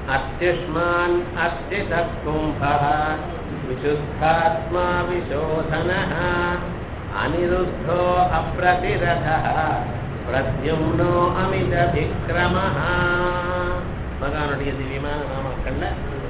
அத்தியுஷ்மான் அஸ்திதः கும்பः விசுத்தாத்மா விசோதனः அனிருத்தோ அப்பிரதிரதः பிரத்யும்னோ அமித விக்ரமः பகவானுடைய திவ்யமான நாமக்கள்ல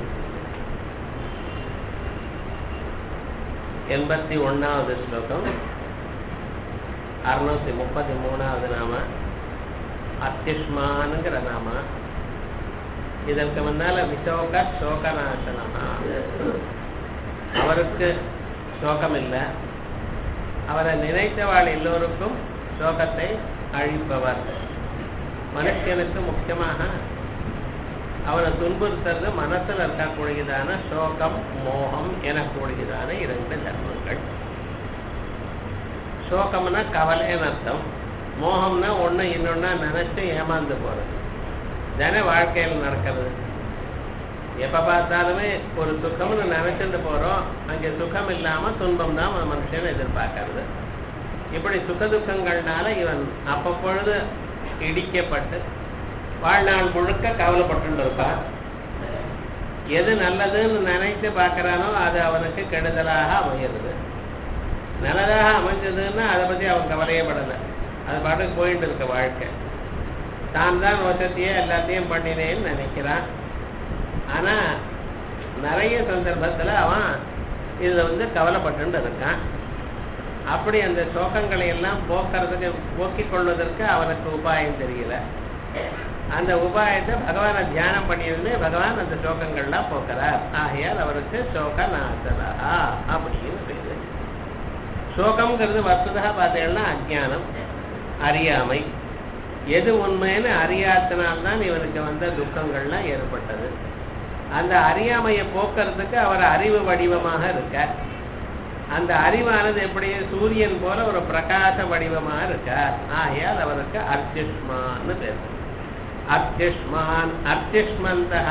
எண்பத்தி ஒன்னாவது ஸ்லோகம் அறுநூத்தி முப்பத்தி மூணாவது நாம அத்தியுஷ்மானுங்கிற நாம இதற்கு முன்னால விசோக சோகநாசனா அவருக்கு சோகம் இல்லை அவரை நினைத்தவாள் எல்லோருக்கும் சோகத்தை அழிப்பவர் மனுஷனுக்கு முக்கியமாக அவனை துன்புறுத்துறது மனசுல இருக்கக்கூடியதான சோகம் மோகம் எனக்கூடியதான இரண்டு தர்மங்கள் சோகம்னா கவலைன்னு அர்த்தம் மோகம்னா ஒண்ணு இன்னொன்னா நினைச்சு ஏமாந்து போறது தானே வாழ்க்கையில் நடக்கிறது எப்ப பார்த்தாலுமே ஒரு சுகம்னு நினைச்சிட்டு போறோம் அங்கே சுகம் இல்லாம துன்பம் தான் மனுஷன் எதிர்பார்க்கறது இப்படி சுக துக்கங்கள்னால இவன் அப்பப்பொழுது இடிக்கப்பட்டு வாழ்நாள் முழுக்க கவலைப்பட்டு இருப்பான் எது நல்லதுன்னு நினைத்து பார்க்கறானோ அது அவனுக்கு கெடுதலாக அமையிறது நல்லதாக அமைஞ்சதுன்னா அதை பத்தி அவன் கவலையே படலை அது பாட்டுக்கு போயிட்டு இருக்க வாழ்க்கை தான் தான் வசதியே எல்லாத்தையும் பண்ணினேன்னு நினைக்கிறான் ஆனா நிறைய சந்தர்ப்பத்துல அவன் இதுல வந்து கவலைப்பட்டு இருக்கான் அப்படி அந்த சோகங்களை எல்லாம் போக்குறதுக்கு போக்கிக் கொள்வதற்கு அவனுக்கு உபாயம் தெரியல அந்த உபாயத்தை பகவானை தியானம் பண்ணியிருந்து பகவான் அந்த சோகங்கள்லாம் போக்குறார் ஆகையால் அவருக்கு சோக நாசனா அப்படின்னு பேரு சோகம்ங்கிறது வசதா பார்த்தீங்கன்னா அஜானம் அறியாமை எது உண்மைன்னு அறியாதனால்தான் இவனுக்கு வந்த துக்கங்கள்லாம் ஏற்பட்டது அந்த அறியாமையை போக்குறதுக்கு அவர் அறிவு வடிவமாக இருக்கார் அந்த அறிவானது எப்படி சூரியன் போல ஒரு பிரகாச வடிவமாக இருக்கார் ஆகையால் அவருக்கு அர்த்திஷ்மான்னு பேர் அர்த்திஷ்மான் அர்த்திஷ்மந்தா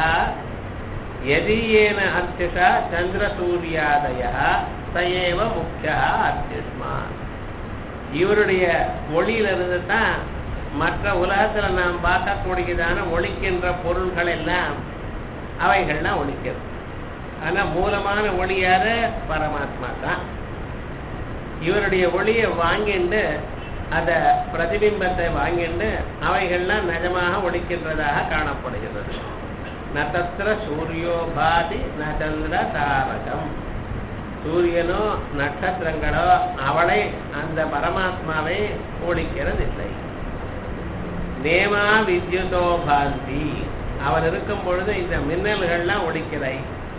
எதீயேன அர்த்திஷா சந்திர சூரியாதய சயேவ முக்கிய அர்த்திஷ்மான் இவருடைய ஒளியிலிருந்து தான் மற்ற உலகத்துல நாம் பார்க்கக்கூடியதான ஒழிக்கின்ற பொருள்கள் எல்லாம் அவைகள்லாம் ஒழிக்கிறது ஆனா மூலமான ஒளி யாரு பரமாத்மா தான் இவருடைய ஒளியை வாங்கிண்டு அத பிரதிபிம்பத்தை வாங்கிண்டு அவைகள்லாம் நிஜமாக ஒழிக்கின்றதாக காணப்படுகிறது நதத்திர சூரியோபாதி நச்சந்திர தாரகம் சூரியனோ நட்சத்திரங்களோ அவளை அந்த பரமாத்மாவை ஒழிக்கிறதில்லை நேமா வித்யுதோ பாந்தி அவர் இருக்கும் பொழுது இந்த மின்னல்கள்லாம் ஒழிக்கிறாய்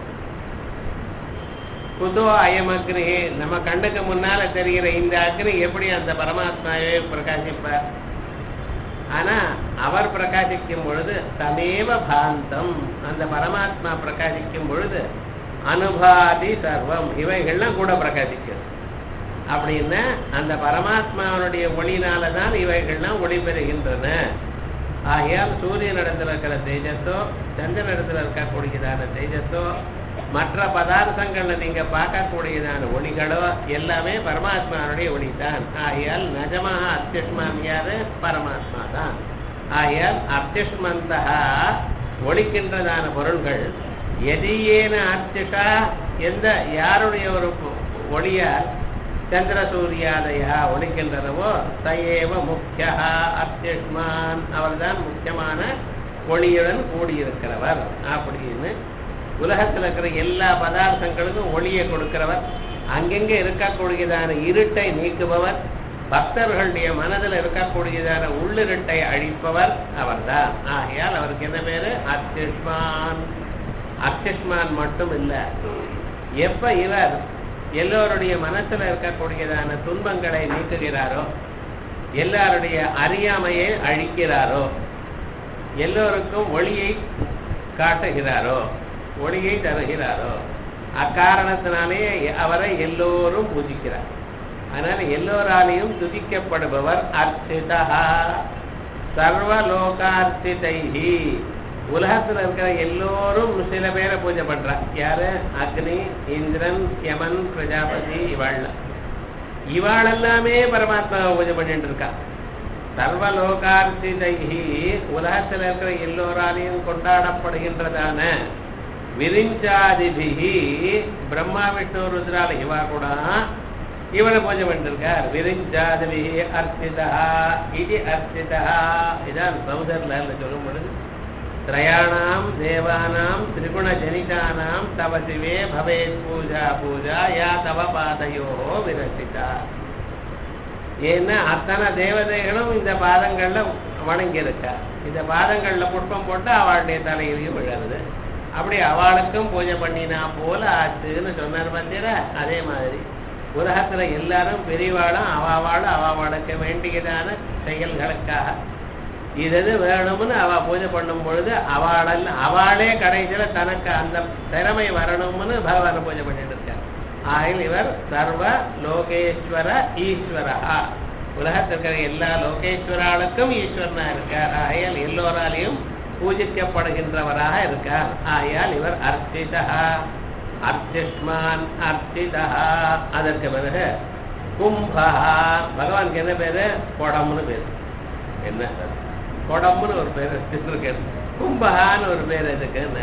புதோ அயம் அக்னி நம்ம கண்ணுக்கு முன்னால தெரிகிற இந்த அக்னி எப்படி அந்த பரமாத்மாவே பிரகாசிப்பார் ஆனா அவர் பிரகாசிக்கும் பொழுது தமேவ பாந்தம் அந்த பரமாத்மா பிரகாசிக்கும் பொழுது அனுபாதி சர்வம் இவைகள்லாம் கூட பிரகாசிக்கும் அப்படின்னா அந்த பரமாத்மாவனுடைய ஒளினாலதான் இவைகள்லாம் ஒளி பெறுகின்றன ஆகையால் சூரியனிடத்தில் இருக்கிற தேஜஸோ சந்திரனிடத்தில் இருக்கக்கூடியதான தேஜஸோ மற்ற பதார்த்தங்கள்ல நீங்க பார்க்கக்கூடியதான ஒளிகளோ எல்லாமே பரமாத்மாவுடைய ஒளி தான் ஆகையால் நிஜமாக அத்தியுஷ்மான் யாரு பரமாத்மா தான் ஆகையால் அத்தியுஷ்மந்தா ஒழிக்கின்றதான பொருள்கள் எதியேன அத்தியுஷா எந்த யாருடைய ஒரு ஒளியால் சந்திர சூரியாதயா ஒழிக்கின்றனவோ சயேவ முக்கிய அத்தியுஷ்மான் அவர்தான் முக்கியமான ஒளியுடன் கூடியிருக்கிறவர் அப்படின்னு உலகத்தில் இருக்கிற எல்லா பதார்த்தங்களுக்கும் ஒளியை கொடுக்கிறவர் அங்கெங்கே இருக்கக்கூடியதான இருட்டை நீக்குபவர் பக்தர்களுடைய மனதில் இருக்கக்கூடியதான உள்ளிருட்டை அழிப்பவர் அவர்தான் ஆகையால் அவருக்கு என்ன பேரு அத்தியுஷ்மான் அத்தியுஷ்மான் மட்டும் இல்ல எப்ப இவர் எல்லோருடைய மனசுல இருக்கக்கூடியதான துன்பங்களை நீக்குகிறாரோ எல்லாருடைய அறியாமையை அழிக்கிறாரோ எல்லோருக்கும் ஒளியை காட்டுகிறாரோ ஒளியை தருகிறாரோ அக்காரணத்தினாலே அவரை எல்லோரும் பூஜிக்கிறார் அதனால எல்லோராலையும் துதிக்கப்படுபவர் அர்ச்சிதா சர்வலோகார்த்திதைஹி உலகத்துல இருக்கிற எல்லோரும் சில பேரை பூஜை பண்றா யாரு அக்னி இந்திரன் யமன் பிரஜாபதி இவாள் இவாள் எல்லாமே பரமாத்மாவை பூஜை பண்ணிட்டு இருக்கா சர்வலோகார்த்திதைஹி உலகத்தில் இருக்கிற எல்லோராலையும் கொண்டாடப்படுகின்றதான விரிஞ்சாதிபிகி பிரம்மா விஷ்ணு ருத்ரால இவா கூட இவனை பூஜை பண்ணிருக்கார் விரிஞ்சாதிபிகி அர்ச்சிதா இது அர்ச்சிதா இதான் சௌதர்ல சொல்லும் பொழுது त्रयाणां देवानां त्रिगुणजनितानां तव शिवे भवेत् पूजा पूजा या तव பாதையோः விரசிதா ஏன்னா அத்தனை தேவதைகளும் இந்த பாதங்கள்ல வணங்கியிருக்கா இந்த பாதங்கள்ல புஷ்பம் போட்டு அவளுடைய தலையிலையும் விழருது அப்படி அவளுக்கும் பூஜை பண்ணினா போல ஆச்சுன்னு சொன்னார் பார்த்தீரா அதே மாதிரி உலகத்துல எல்லாரும் பெரியவாளும் அவாவாளும் அவாவாளுக்கு வேண்டியதான செயல்களுக்காக இது எது வேணும்னு அவ பூஜை பண்ணும் பொழுது அவளல்ல அவளே கடைசியில தனக்கு அந்த திறமை வரணும்னு பகவானை பூஜை பண்ணிட்டு இருக்கார் ஆகில் இவர் சர்வ லோகேஸ்வர ஈஸ்வரா உலகத்தில் இருக்கிற எல்லா லோகேஸ்வராளுக்கும் ஈஸ்வரனா இருக்கார் ஆகையால் எல்லோராலையும் பூஜிக்கப்படுகின்றவராக இருக்கார் ஆகையால் இவர் அர்ச்சிதா அர்ச்சிஷ்மான் அர்ச்சிதா அதற்கு பிறகு கும்பா பகவானுக்கு என்ன பேரு குடம்னு பேரு என்ன சார் குடம்னு ஒரு பேர் வச்சிருக்கு கும்பகான்னு ஒரு பேர் இருக்குன்னு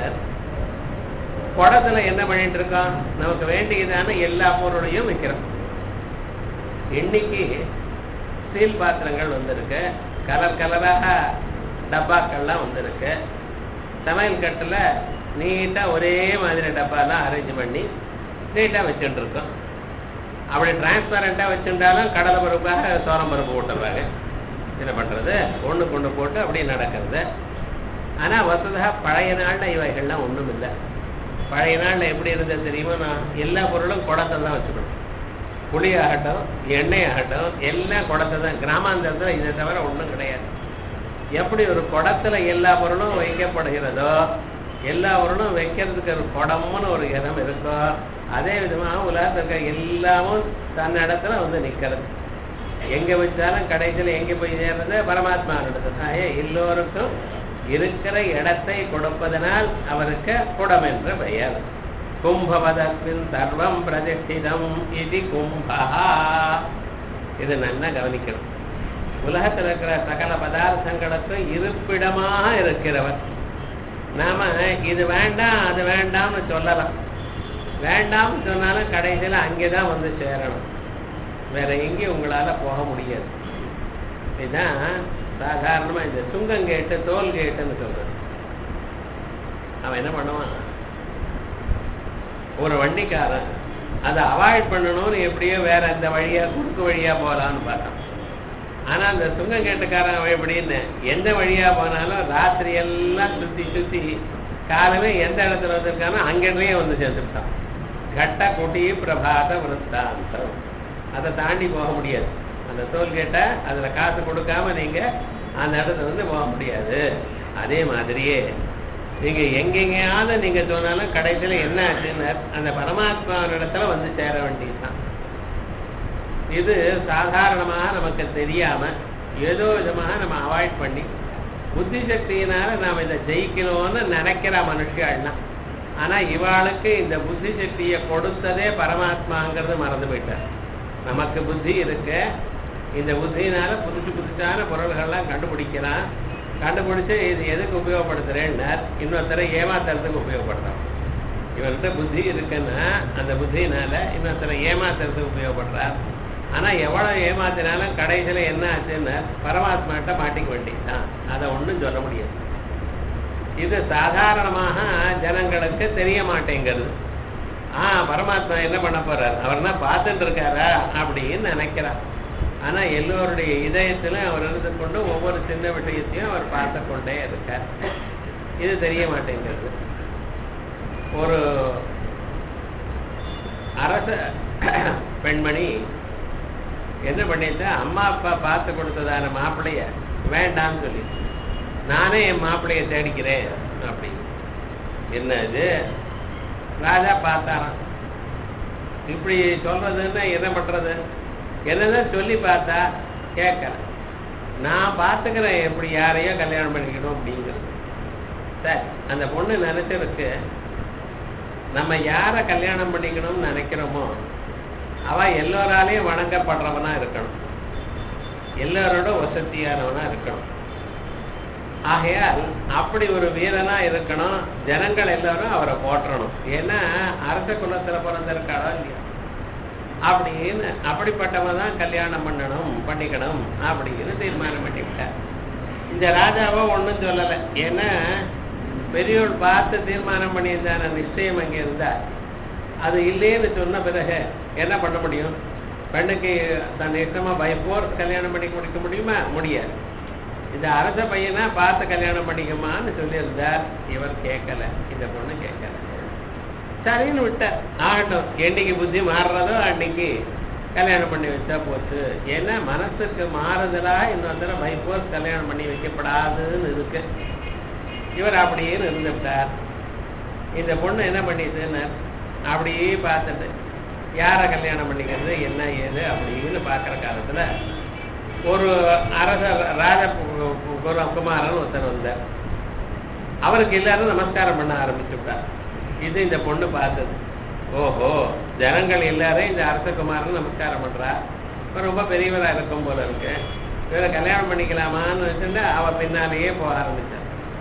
குடத்துல என்ன பண்ணிட்டு இருக்கோம் நமக்கு வேண்டியதான எல்லா பொருளையும் வைக்கிறோம் இன்னைக்கு ஸ்டீல் பாத்திரங்கள் வந்திருக்கு கலர் கலராக டப்பாக்கள்லாம் வந்திருக்கு சமையல் கட்டில் நீட்டாக ஒரே மாதிரி டப்பாலாம் அரேஞ்ச் பண்ணி நீட்டாக வச்சுட்டு இருக்கோம் அப்படி டிரான்ஸ்பரண்ட்டாக வச்சுட்டாலும் கடலை பருப்பாக சோளம் பருப்பு போட்டுடுறாங்க என்ன பண்ணுறது ஒன்று கொண்டு போட்டு அப்படியே நடக்கிறது ஆனால் வசதா பழைய நாளில் இவைகள்லாம் ஒன்றும் இல்லை பழைய நாளில் எப்படி இருந்தது தெரியுமா நான் எல்லா பொருளும் குடத்தை தான் வச்சுக்கணும் புளி ஆகட்டும் எண்ணெய் ஆகட்டும் எல்லாம் குடத்தை தான் கிராமாந்தரத்தில் இதை தவிர ஒன்றும் கிடையாது எப்படி ஒரு குடத்துல எல்லா பொருளும் வைக்கப்படுகிறதோ எல்லா பொருளும் வைக்கிறதுக்கு ஒரு குடம்னு ஒரு இடம் இருக்கோ அதே விதமாக உலகத்தில் இருக்க எல்லாமும் தன்னிடத்துல வந்து நிற்கிறது எங்க வச்சாலும் கடைசியில் எங்க போய் சேர்றது பரமாத்மா ஆகிய எல்லோருக்கும் இருக்கிற இடத்தை கொடுப்பதனால் அவருக்கு குடம் என்று பெயர் கும்பபதத்தின் சர்வம் பிரதிஷ்டிதம் இது கும்பா இது நல்லா கவனிக்கணும் உலகத்தில் இருக்கிற சகல பதார்த்தங்களுக்கும் இருப்பிடமாக இருக்கிறவர் நாம இது வேண்டாம் அது வேண்டாம்னு சொல்லலாம் வேண்டாம்னு சொன்னாலும் கடைசியில் அங்கே தான் வந்து சேரணும் வேற எங்கேயும் உங்களால போக முடியாது இதுதான் சாதாரணமா இந்த சுங்கம் கேட்டு தோல் கேட்டுன்னு சொல்றது அவன் என்ன பண்ணுவான் ஒரு வண்டிக்காரன் அதை அவாய்ட் பண்ணணும்னு எப்படியோ வேற இந்த வழியா குறுக்கு வழியா போகலான்னு பார்த்தான் ஆனா அந்த சுங்கம் கேட்டுக்காரன் அவன் எப்படின்னு எந்த வழியா போனாலும் ராத்திரி எல்லாம் சுத்தி சுத்தி காலமே எந்த இடத்துல வந்திருக்கானோ அங்கிட்டே வந்து சேர்ந்துட்டான் கட்ட குட்டி பிரபாத விருத்தாந்தம் அதை தாண்டி போக முடியாது அந்த டோல்கேட்டை அதுல காசு கொடுக்காம நீங்க அந்த இடத்துல வந்து போக முடியாது அதே மாதிரியே நீங்க எங்கெங்கயாவது நீங்க சொன்னாலும் கடைசியில என்ன ஆச்சுன்னு அந்த பரமாத்மா இடத்துல வந்து சேர வேண்டியதுதான் இது சாதாரணமாக நமக்கு தெரியாம ஏதோ விதமாக நம்ம அவாய்ட் பண்ணி புத்தி சக்தியினால நாம் இதை ஜெயிக்கணும்னு நினைக்கிற மனுஷியாள்லாம் ஆனா இவாளுக்கு இந்த புத்தி சக்தியை கொடுத்ததே பரமாத்மாங்கிறது மறந்து போயிட்டார் நமக்கு புத்தி இருக்கு இந்த புத்தியினால புதுசு புதுசான பொருள்கள்லாம் கண்டுபிடிக்கலாம் கண்டுபிடிச்சு இது எதுக்கு உபயோகப்படுத்துறேன்னார் இன்னொருத்தரை ஏமாத்துறதுக்கு உபயோகப்படுறான் இவர்கிட்ட புத்தி இருக்குன்னா அந்த புத்தியினால இன்னொருத்தரை ஏமாத்துறதுக்கு உபயோகப்படுறார் ஆனா எவ்வளவு ஏமாத்தினாலும் கடைசியில என்ன ஆச்சுன்னா பரமாத்மாட்ட மாட்டிக்க வேண்டியதுதான் அதை ஒண்ணும் சொல்ல முடியாது இது சாதாரணமாக ஜனங்களுக்கு தெரிய மாட்டேங்கிறது ஆ பரமாத்மா என்ன பண்ண போறார் அவர்னா பார்த்துட்டு இருக்காரா அப்படின்னு நினைக்கிறார் ஆனா எல்லோருடைய இதயத்துல அவர் இருந்து கொண்டு ஒவ்வொரு சின்ன விஷயத்தையும் அவர் பார்த்து கொண்டே இருக்கார் இது தெரிய மாட்டேங்கிறது ஒரு அரச பெண்மணி என்ன பண்ணிட்டா அம்மா அப்பா பார்த்து கொடுத்ததான மாப்பிள்ளைய வேண்டாம்னு சொல்லி நானே என் மாப்பிள்ளைய தேடிக்கிறேன் அப்படி என்ன இது ராஜா பார்த்தாராம் இப்படி சொல்றதுன்னா என்ன பண்றது என்னதான் சொல்லி பார்த்தா கேட்கல நான் பார்த்துக்கிறேன் எப்படி யாரையோ கல்யாணம் பண்ணிக்கணும் அப்படிங்கிறது சரி அந்த பொண்ணு நினைச்சிருக்கு நம்ம யாரை கல்யாணம் பண்ணிக்கணும்னு நினைக்கிறோமோ அவ எல்லோராலையும் வணங்கப்படுறவனா இருக்கணும் எல்லாரோட வசதியானவனா இருக்கணும் ஆகையால் அப்படி ஒரு வீரனா இருக்கணும் ஜனங்கள் எல்லாரும் அவரை போற்றணும் ஏன்னா அரச குலத்துல பிறந்திருக்காளோ இல்லையா அப்படின்னு அப்படிப்பட்டவன் தான் கல்யாணம் பண்ணணும் பண்ணிக்கணும் அப்படின்னு தீர்மானம் பண்ணிவிட்டார் இந்த ராஜாவோ ஒன்றும் சொல்லலை ஏன்னா பெரியோர் பார்த்து தீர்மானம் பண்ணியிருந்தான நிச்சயம் அங்கே இருந்தா அது இல்லைன்னு சொன்ன பிறகு என்ன பண்ண முடியும் பெண்ணுக்கு தன் இஷ்டமா பை ஃபோர்ஸ் கல்யாணம் பண்ணி முடிக்க முடியுமா முடியாது இந்த அரச பையனா பார்த்து கல்யாணம் பண்ணிக்கமான்னு சொல்லியிருந்தார் இவர் கேட்கல இந்த பொண்ணு கேட்கல சரின்னு விட்டார் ஆகட்டும் என்னைக்கு புத்தி மாறுறதோ அன்னைக்கு கல்யாணம் பண்ணி வச்சா போச்சு ஏன்னா மனசுக்கு மாறுதலா இன்னொரு தடவை பை ஃபோர்ஸ் கல்யாணம் பண்ணி வைக்கப்படாதுன்னு இருக்கு இவர் அப்படியே இருந்துவிட்டார் இந்த பொண்ணு என்ன பண்ணிட்டுன்னு அப்படியே பார்த்துட்டு யாரை கல்யாணம் பண்ணிக்கிறது என்ன ஏது அப்படின்னு பார்க்குற காலத்துல ஒரு அரசர் ராஜ கு- கு- குரு- குமாரன் ஒருத்தர் வந்தார் அவருக்கு எல்லாரும் நமஸ்காரம் பண்ண ஆரம்பிச்சு விட்டார் இது இந்த பொண்ணு பார்த்தது ஓஹோ ஜனங்கள் எல்லாரும் இந்த அரசகுமாரன் நமஸ்காரம் பண்றா இப்ப ரொம்ப பெரியவரா இருக்கும் போல இருக்கு இவரை கல்யாணம் பண்ணிக்கலாமான்னு வச்சுட்டு அவ பின்னாலேயே போக ஆரம்பிச்சார்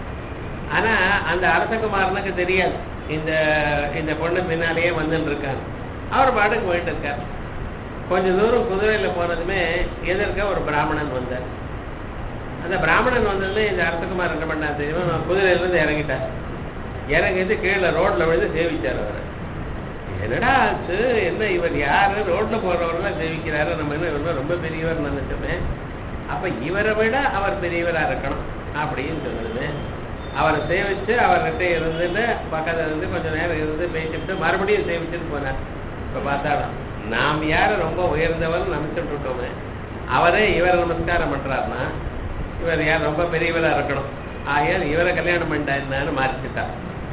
ஆனா அந்த அரசகுமாரனுக்கு தெரியாது இந்த இந்த பொண்ணு பின்னாலேயே வந்துட்டு இருக்காங்க அவர் பாட்டுக்கு போயிட்டு இருக்கார் கொஞ்ச தூரம் குதிரையில போனதுமே எதிர்க்க ஒரு பிராமணன் வந்தார் அந்த பிராமணன் வந்ததுமே இந்த அரசகுமார் என்ன பண்ணா தெரியுமா நான் குதிரையில இருந்து இறங்கிட்டார் இறங்கிட்டு கீழே ரோட்ல விழுந்து சேவிச்சார் அவர் என்னடா ஆச்சு என்ன இவர் யாரு ரோட்ல போறவரெல்லாம் சேவிக்கிறாரு நம்ம என்ன இவர் ரொம்ப பெரியவர் நினைச்சோமே அப்ப இவரை விட அவர் பெரியவரா இருக்கணும் அப்படின்னு சொன்னதுமே அவரை சேவிச்சு அவர்கிட்ட இருந்துட்டு பக்கத்துல இருந்து கொஞ்ச நேரம் இருந்து பேசிட்டு மறுபடியும் சேவிச்சுட்டு போனார் இப்ப பார்த்தாலும் நாம் யார ரொம்ப உயர்ந்தவர் நினைச்சுட்டு இருக்கோமே அவரே இவரை நமஸ்காரம் பண்றாருன்னா இவர் யார் ரொம்ப பெரியவரா இருக்கணும் ஆகையால் இவரை கல்யாணம் பண்ணிட்டாருன்னு மாறிச்சுட்டா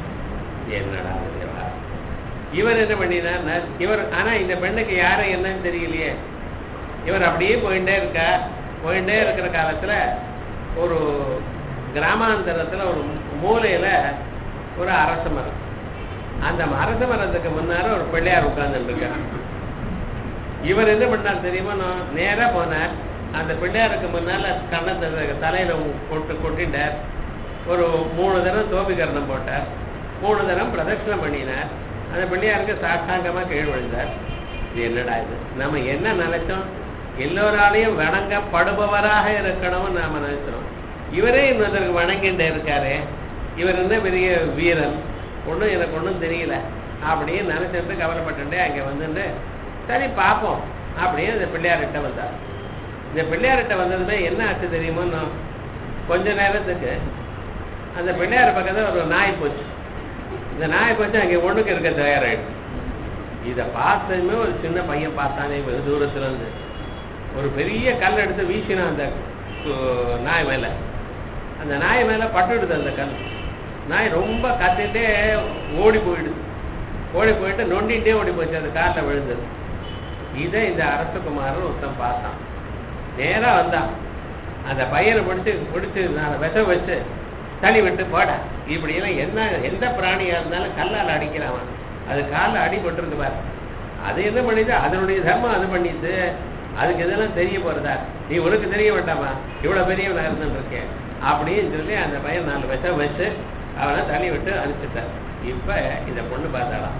என்னடா இது விவகாரம்? இவர் என்ன பண்ணினார் இவர் ஆனா இந்த பெண்ணுக்கு யாரை என்னன்னு தெரியலையே இவர் அப்படியே போயிட்டே இருக்கா போயிட்டே இருக்கிற காலத்துல ஒரு கிராமாந்தரத்துல ஒரு மூலையில ஒரு அரச மரம் அந்த அரச மரத்துக்கு முன்னார ஒரு பிள்ளையார் உட்கார்ந்துட்டு இருக்கார் இவர் என்ன பண்ணார் தெரியுமா நான் நேரா போனார் அந்த பிள்ளையாருக்கு முன்னால கண்ணத்தை தலையில கொட்டு கொட்டிட்டார் ஒரு மூணு தரம் தோபிகரணம் போட்டார் மூணு தரம் பிரதட்சணம் பண்ணினார் அந்த பிள்ளையாருக்கு சாஷ்டாங்கமா கீழ் விழுந்தார் இது என்னடா இது நம்ம என்ன நினைச்சோம் எல்லோராலையும் வணங்கப்படுபவராக இருக்கணும்னு நாம நினைச்சோம் இவரே இன்னொருத்தருக்கு வணங்கிட்டு இருக்காரு இவர் என்ன பெரிய வீரன் ஒண்ணும் எனக்கு ஒண்ணும் தெரியல அப்படின்னு நினைச்சிட்டு கவலைப்பட்டுட்டு அங்க வந்துட்டு சரி பார்ப்போம் அப்படியே இந்த பிள்ளையார்கிட்ட வந்தார் இந்த பிள்ளையார்கிட்ட வந்ததுமே என்ன ஆச்சு தெரியுமோ நான் கொஞ்ச நேரத்துக்கு அந்த பிள்ளையார் பக்கத்துல ஒரு நாய் போச்சு இந்த நாய் போச்சு அங்கே ஒண்ணுக்கு இருக்க தயாராயிடுச்சு இதை பார்த்ததுமே ஒரு சின்ன பையன் பார்த்தானே வெகு தூரத்துல இருந்து ஒரு பெரிய கல் எடுத்து வீசினான் அந்த கு- நாய் மேல அந்த நாய் மேல பட்டுடுது அந்த கல் நாய் ரொம்ப கத்திட்டே ஓடி போயிடுது ஓடி போயிட்டு நொண்டிட்டே ஓடி போச்சு அந்த காட்டில் விழுந்தது இதை இந்த அரசகுமாரன் ஒருத்தன் பார்த்தான் நேரா வந்தான் அந்த பையனை பிடிச்சு பிடிச்சு நான் விஷம் வச்சு தள்ளி விட்டு போட இப்படியெல்லாம் என்ன எந்த பிராணியா இருந்தாலும் கல்லால் அடிக்கிறான் அது காலில் அடிபட்டிருக்கு பாரு அது என்ன பண்ணிது அதனுடைய தர்மம் அது பண்ணிட்டு அதுக்கு இதெல்லாம் தெரிய போறதா நீ உனக்கு தெரிய வேண்டாமா இவ்வளவு பெரியவனா இருந்துட்டு இருக்கேன் அப்படின்னு சொல்லி அந்த பையன் நாலு விஷம் வச்சு அவனை தள்ளி விட்டு அனுப்பிச்சிட்டார் இப்ப இந்த பொண்ணு பார்த்தாலாம்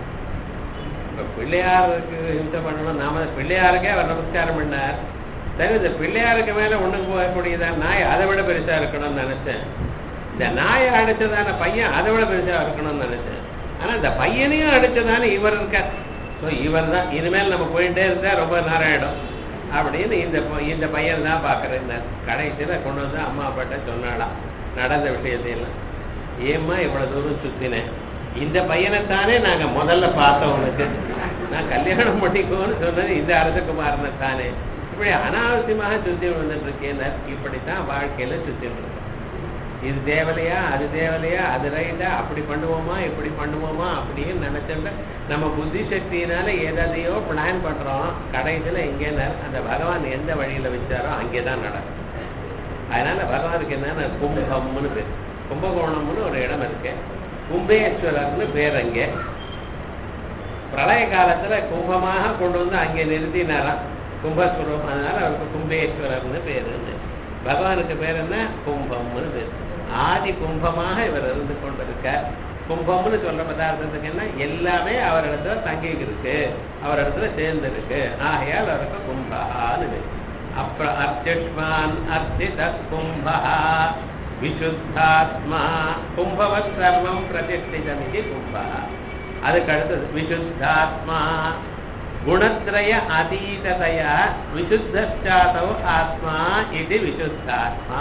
இப்ப பிள்ளையாருக்கு ஹிம்சை பண்ணணும் நாம பிள்ளையாருக்கே அவர் நமஸ்காரம் பண்ணார் சரி இந்த பிள்ளையாருக்கு மேல ஒண்ணுக்கு போகக்கூடியதான் நாய் அதை விட பெருசா இருக்கணும்னு நினைச்சேன் இந்த நாயை அடிச்சதான பையன் அதை விட பெருசா இருக்கணும்னு நினைச்சேன் ஆனா இந்த பையனையும் அடிச்சதான இவர் இருக்கார் ஸோ இவர் தான் இனிமேல் நம்ம போயிட்டே இருந்தா ரொம்ப நேரம் ஆயிடும் அப்படின்னு இந்த ப- இந்த பையன் தான் பார்க்குறேன் கடைசியில கொண்டு வந்து அம்மா அப்பாட்ட சொன்னாலாம் நடந்த விஷயத்தையெல்லாம் ஏம்மா இவ்வளவு தூரம் சுத்தினேன் இந்த பையனைத்தானே நாங்க முதல்ல பார்த்தோம் உனக்கு நான் கல்யாணம் பண்ணிக்கோன்னு சொன்னது இந்த அரசகுமாரனை தானே இப்படி அனாவசியமாக சுத்தி வந்துட்டு இருக்கேன் இப்படித்தான் வாழ்க்கையில சுத்திட்டு இருக்கோம் இது தேவலையா அது தேவலையா அது ரைட்டா அப்படி பண்ணுவோமா இப்படி பண்ணுவோமா அப்படின்னு நினைச்சிட்டு நம்ம புத்தி சக்தியினால எதையோ பிளான் பண்றோம் கடைசியில எங்கேன்னா அந்த பகவான் எந்த வழியில வச்சாரோ அங்கேதான் நடக்கும் அதனால பகவானுக்கு என்னன்னா கும்பம்னு பேர் கும்பகோணம்னு ஒரு இடம் இருக்கு கும்பேஸ்வரர்னு பேர் அங்கே பிரளய காலத்துல கும்பமாக கொண்டு வந்து அங்கே நிறுத்தினாராம் கும்பஸ்வரூபம் அதனால அவருக்கு கும்பேஸ்வரர்னு பேருன்னு பகவானுக்கு பேர் என்ன கும்பம்னு பேர் ஆதி கும்பமாக இவர் இருந்து கொண்டிருக்கார் கும்பம்னு சொல்ற பதார்த்தத்துக்கு என்ன எல்லாமே அவரிடத்துல தங்கி இருக்கு அவரிடத்துல சேர்ந்து இருக்கு ஆகையால் அவருக்கு கும்பஹான்னு பேர் அப்புறம் அர்த்திஷ்மான் அர்த்தித கும்பா விசுத்தாத்மா கும்பவத் சர்வம் பிரதிஷ்டிதமிதி கும்பா அதுக்கு அடுத்தது விசுத்தாத்மா குணத்ரய அதீததையா விசுத்தாதோ ஆத்மா இது விசுத்தாத்மா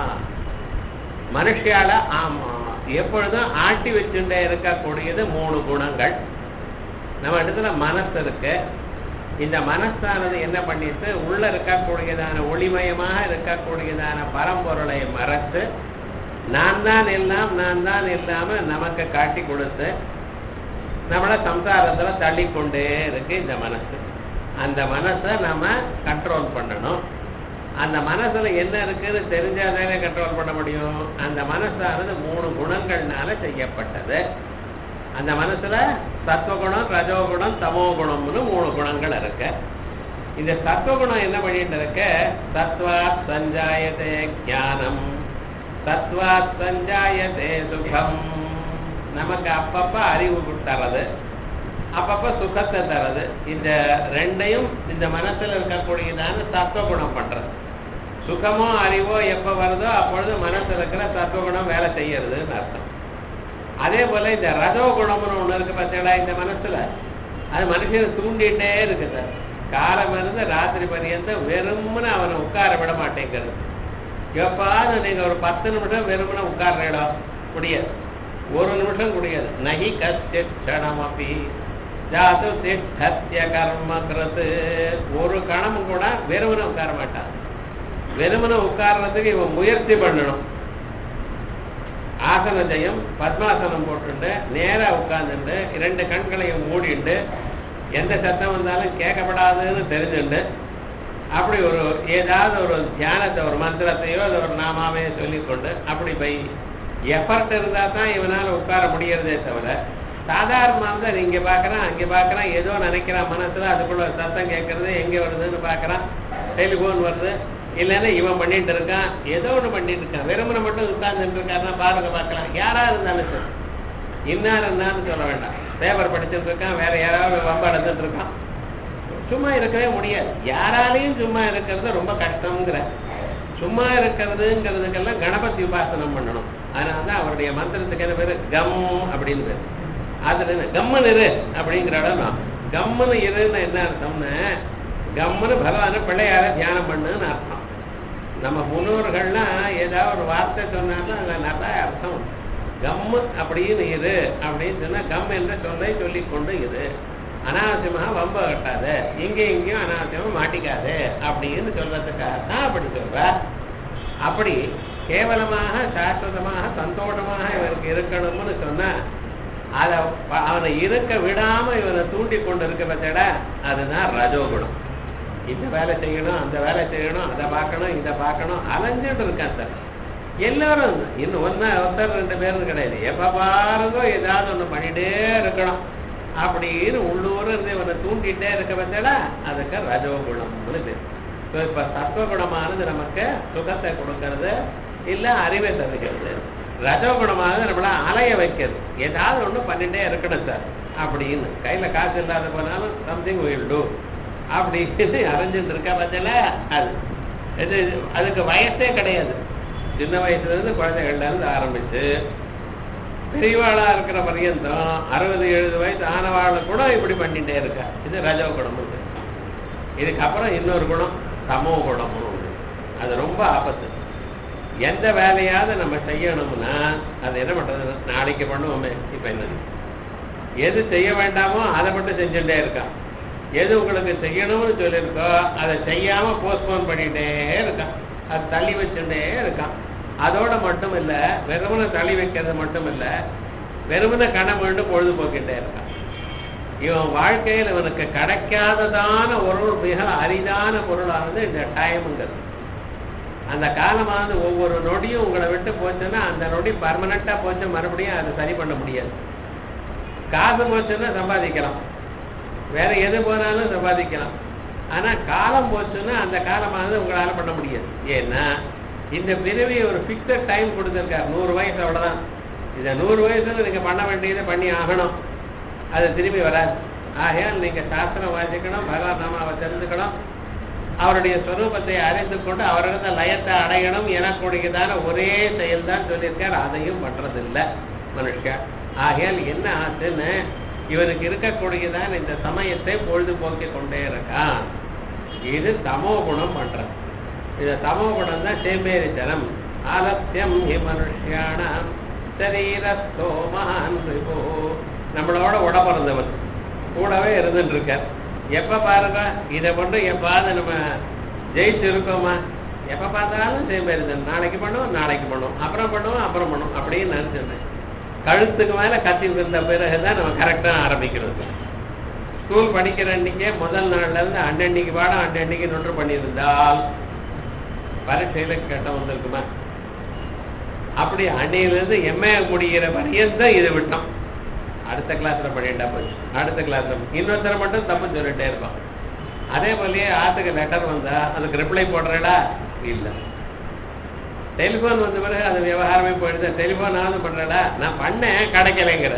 மனுஷியால ஆமா எப்பொழுதும் ஆட்டி வச்சுட்டே இருக்கக்கூடியது மூணு குணங்கள் நம்ம இடத்துல மனசு இருக்கு இந்த மனசானது என்ன பண்ணிட்டு உள்ள இருக்கக்கூடியதான ஒளிமயமாக இருக்கக்கூடியதான பரம்பொருளை மறைத்து நான் தான் எல்லாம் நான் தான் இல்லாம நமக்கு காட்டி கொடுத்து நம்மள சம்சாரத்துல தள்ளி கொண்டே இருக்கு இந்த மனசு அந்த மனசை நம்ம கண்ட்ரோல் பண்ணணும் அந்த மனசுல என்ன இருக்குன்னு தெரிஞ்சாதானே கண்ட்ரோல் பண்ண முடியும் அந்த மனசானது மூணு குணங்கள்னால செய்யப்பட்டது அந்த மனசுல சத்வகுணம் ரஜோகுணம் தமோகுணம்னு மூணு குணங்கள் இருக்கு இந்த சத்வகுணம் என்ன பண்ணிட்டு இருக்க சத்வாத் சஞ்சாயதே ஞானம் சத்வாத் சஞ்சாயதே சுகம் நமக்கு அப்பப்ப அறிவு தர்றது அப்பப்ப சுகத்தை தர்றது இந்த ரெண்டையும் இந்த மனசுல இருக்கக்கூடியதான சத்வகுணம் பண்றது சுகமோ அறிவோ எப்ப வருதோ அப்பொழுது மனசுல இருக்கிற சத்வகுணம் வேலை செய்யறதுன்னு அர்த்தம் அதே போல இந்த ரஜோ குணம்னு ஒண்ணு இருக்கு பார்த்தீங்களா இந்த மனசுல அது மனுஷனை தூண்டிகிட்டே இருக்குது காலம் இருந்து ராத்திரி பரியந்தம் வெறும்னு அவனை உட்கார விட மாட்டேங்கிறது எப்பாவது நீங்க ஒரு பத்து நிமிஷம் வெறுமனே உட்கார்றீடோ முடியாது ஒரு நிமிஷம் முடியாது நகி கஷ்டித் க்ஷணமபி ஜாது திஷ்டத்ய கர்ம கிருத்து ஒரு கணம் கூட வெறுமனை உட்கார மாட்டான் வெறுமனை உட்கார்றதுக்கு இவன் முயற்சி பண்ணணும் ஆசன ஜெயம் பத்மாசனம் போட்டுண்டு நேரா உட்கார்ந்துட்டு இரண்டு கண்களையும் மூடிண்டு எந்த சத்தம் வந்தாலும் கேட்கப்படாதுன்னு தெரிஞ்சுண்டு அப்படி ஒரு ஏதாவது ஒரு தியானத்தை ஒரு மந்திரத்தையோ அது ஒரு நாமாவையோ சொல்லிக்கொண்டு அப்படி பை எஃபர்ட் இருந்தா தான் இவனால உட்கார முடியறதே தவிர சாதாரணமாக இருந்தால் இங்கே பார்க்குறான் அங்கே பார்க்குறான் ஏதோ நினைக்கிறான் மனசுல அதுக்குள்ள சத்தம் கேட்கறது எங்கே வருதுன்னு பார்க்குறான் டெலிஃபோன் வருது இல்லைன்னா இவன் பண்ணிட்டு இருக்கான் ஏதோ ஒன்று பண்ணிட்டு இருக்கான் வெறுமனை மட்டும் உட்கார்ந்துட்டு இருக்காருன்னா பாருங்க பார்க்கலாம் யாரா இருந்தாலும் சரி இன்னார் இருந்தான்னு சொல்ல வேண்டாம் பேப்பர் படிச்சுட்டு இருக்கான் வேற யாராவது வம்ப நடந்துட்டு இருக்கான் சும்மா இருக்கவே முடியாது யாராலையும் சும்மா இருக்கிறது ரொம்ப கஷ்டம்ங்கிற சும்மா இருக்கிறதுங்கிறதுக்கெல்லாம் கணபதி உபாசனம் பண்ணணும் அதனால தான் அவருடைய மந்திரத்துக்கு என்ன பேரு கம் அப்படின்னு பேரு அதுல என்ன கம்மன் இரு அப்படிங்கிற இடம் தான் கம்மனு இருன்னு என்ன அர்த்தம்னு கம்முன்னு பகவான பிள்ளையார தியானம் பண்ணுன்னு அர்த்தம் நம்ம முன்னோர்கள்லாம் ஏதாவது ஒரு வார்த்தை சொன்னாலும் அதில் நிறைய அர்த்தம் உண்டு. கம்மு அப்படின்னு இரு அப்படின்னு சொன்னா கம் என்ற சொல்லை சொல்லிக் கொண்டு இரு அனாவசியமாக வம்ப கட்டாத இங்கே இங்கேயும் அனாவசியமா மாட்டிக்காது அப்படின்னு சொல்றதுக்காக தான் அப்படி சொல்ற அப்படி கேவலமாக சாஸ்வதமாக சந்தோஷமாக இவருக்கு இருக்கணும்னு சொன்னா அதை ப- அவனை இருக்க விடாம இவனை தூண்டி கொண்டு இருக்க பத்தடா அதுதான் ரஜோகுணம் இந்த வேலை செய்யணும் அந்த வேலை செய்யணும் அதை பார்க்கணும் இதை பார்க்கணும் அலைஞ்சிட்டு இருக்கான் சார் எல்லாரும் இன்னும் ஒன்னா ஒருத்தர் ரெண்டு பேரும் கிடையாது எப்ப பாருங்க ஏதாவது ஒண்ணு பண்ணிட்டே இருக்கணும் அப்படின்னு உள்ளூர் இருந்து இவனை தூண்டிட்டே இருக்க பத்தடா அதுக்கு ரஜோகுணம்னு பேர் So, இப்ப சத்வகுணமானது நமக்கு சுகத்தை கொடுக்கறது இல்ல அறிவை தருகிறது ரஜோகுணமானது நம்மள அலைய வைக்கிறது ஏதாவது ஒண்ணு பண்ணிட்டே இருக்கணும் சார் அப்படின்னு கையில காசு இல்லாத போனாலும் சம்திங் will do அப்படின்னு அரைஞ்சிட்டு இருக்கா பத்தில அது இது அதுக்கு வயசே கிடையாது சின்ன வயசுல இருந்து குழந்தைகள்ல இருந்து ஆரம்பிச்சு பெரியவாளா இருக்கிற பர்யந்தம் அறுபது எழுபது வயசு ஆனவாள கூட இப்படி பண்ணிட்டே இருக்கா இது ரஜோ குணம் இதுக்கப்புறம் இன்னொரு குணம் தமோ குணம்னு ஒண்ணு. அது ரொம்ப ஆபத்து எந்த வேலையாவது நம்ம செய்யணும்னா அது என்ன பண்றது நாளைக்கு பண்ணுவோமே இப்ப என்னது எது செய்ய வேண்டாமோ அதை மட்டும் செஞ்சுட்டே இருக்கான் எது உங்களுக்கு செய்யணும்னு சொல்லியிருக்கோ அதை செய்யாம போஸ்ட்போன் பண்ணிட்டே இருக்கான் அது தள்ளி வச்சுட்டே இருக்கான் அதோட மட்டும் இல்ல வெறுமனை தள்ளி வைக்கிறது மட்டும் இல்ல வெறுமனை கணம் மீண்டும் பொழுதுபோக்கிட்டே இருக்கான் இவன் வாழ்க்கையில் இவனுக்கு கிடைக்காததான ஒரு மிக அரிதான பொருளானது இந்த டைம்ங்கிறது அந்த காலமானது ஒவ்வொரு நொடியும் உங்களை விட்டு போச்சுன்னா அந்த நொடி பர்மனண்டா போச்சு மறுபடியும் அதை சரி பண்ண முடியாது காசு போச்சுன்னா சம்பாதிக்கலாம் வேற எது போனாலும் சம்பாதிக்கலாம் ஆனா காலம் போச்சுன்னா அந்த காலமானது உங்களால பண்ண முடியாது ஏன்னா இந்த பிறவி ஒரு பிக்சட் டைம் கொடுத்துருக்காரு நூறு வயசு அவ்வளவுதான் இந்த நூறு வயசுல நீங்க பண்ண வேண்டியதை பண்ணி ஆகணும் அது திரும்பி வராது ஆகையால் நீங்க சாஸ்திரம் வாசிக்கணும் பகவான் நாமாவை தெரிஞ்சுக்கணும் அவருடைய ஸ்வரூபத்தை அறிந்து கொண்டு அவரிடத்த லயத்தை அடையணும் எனக்கூடியதான ஒரே செயல் தான் சொல்லியிருக்கார் அதையும் பண்றதில்லை மனுஷன் ஆகையால் என்ன ஆச்சுன்னு இவனுக்கு இருக்கக்கூடியதான் இந்த சமயத்தை பொழுதுபோக்கி கொண்டே இருக்கான் இது தமோ குணம் பண்றது இது தமோ குணம் தான் சேம்பேரித்தனம் ஆலத்தியம் ஹி மனுஷியானாம் சரீரஸ்தோ மகான் விபோ நம்மளோட உட பிறந்தவன் கூடவே இருந்துட்டு இருக்கார் எப்ப பாருங்க இதை கொண்டு எப்பாவது நம்ம ஜெயிச்சு இருக்கோமா எப்ப பார்த்தாலும் சேம்பேரித்தனம் நாளைக்கு பண்ணுவோம் நாளைக்கு பண்ணுவோம் அப்புறம் பண்ணுவோம் அப்புறம் பண்ணுவோம் அப்படின்னு நினைச்சிருந்தேன் கழுத்துக்கு மேல கத்தி விழுந்த பிறகுதான் நம்ம கரெக்டா ஆரம்பிக்கிறது ஸ்கூல் படிக்கிற அன்னைக்கே முதல் நாள்ல இருந்து அன்னன்னைக்கு பாடம் அன்னன்னைக்கு நொன்று பண்ணியிருந்தால் பரீட்சையில கேட்ட வந்திருக்குமா அப்படி அன்னையிலிருந்து எம்ஏ முடிகிற பரியந்தம் இது விட்டோம் அடுத்த கிளாஸ்ல பண்ணிட்டா போச்சு அடுத்த கிளாஸ்ல இன்னொருத்தர மட்டும் தப்பு சொல்லிட்டே இருப்பான் அதே போலயே ஆத்துக்கு லெட்டர் வந்தா அதுக்கு ரிப்ளை போடுறடா இல்ல டெலிஃபோன் வந்த பிறகு அது விவகாரமே போயிடுது டெலிஃபோன் ஆகுது பண்றடா நான் பண்ணேன் கிடைக்கலைங்கிற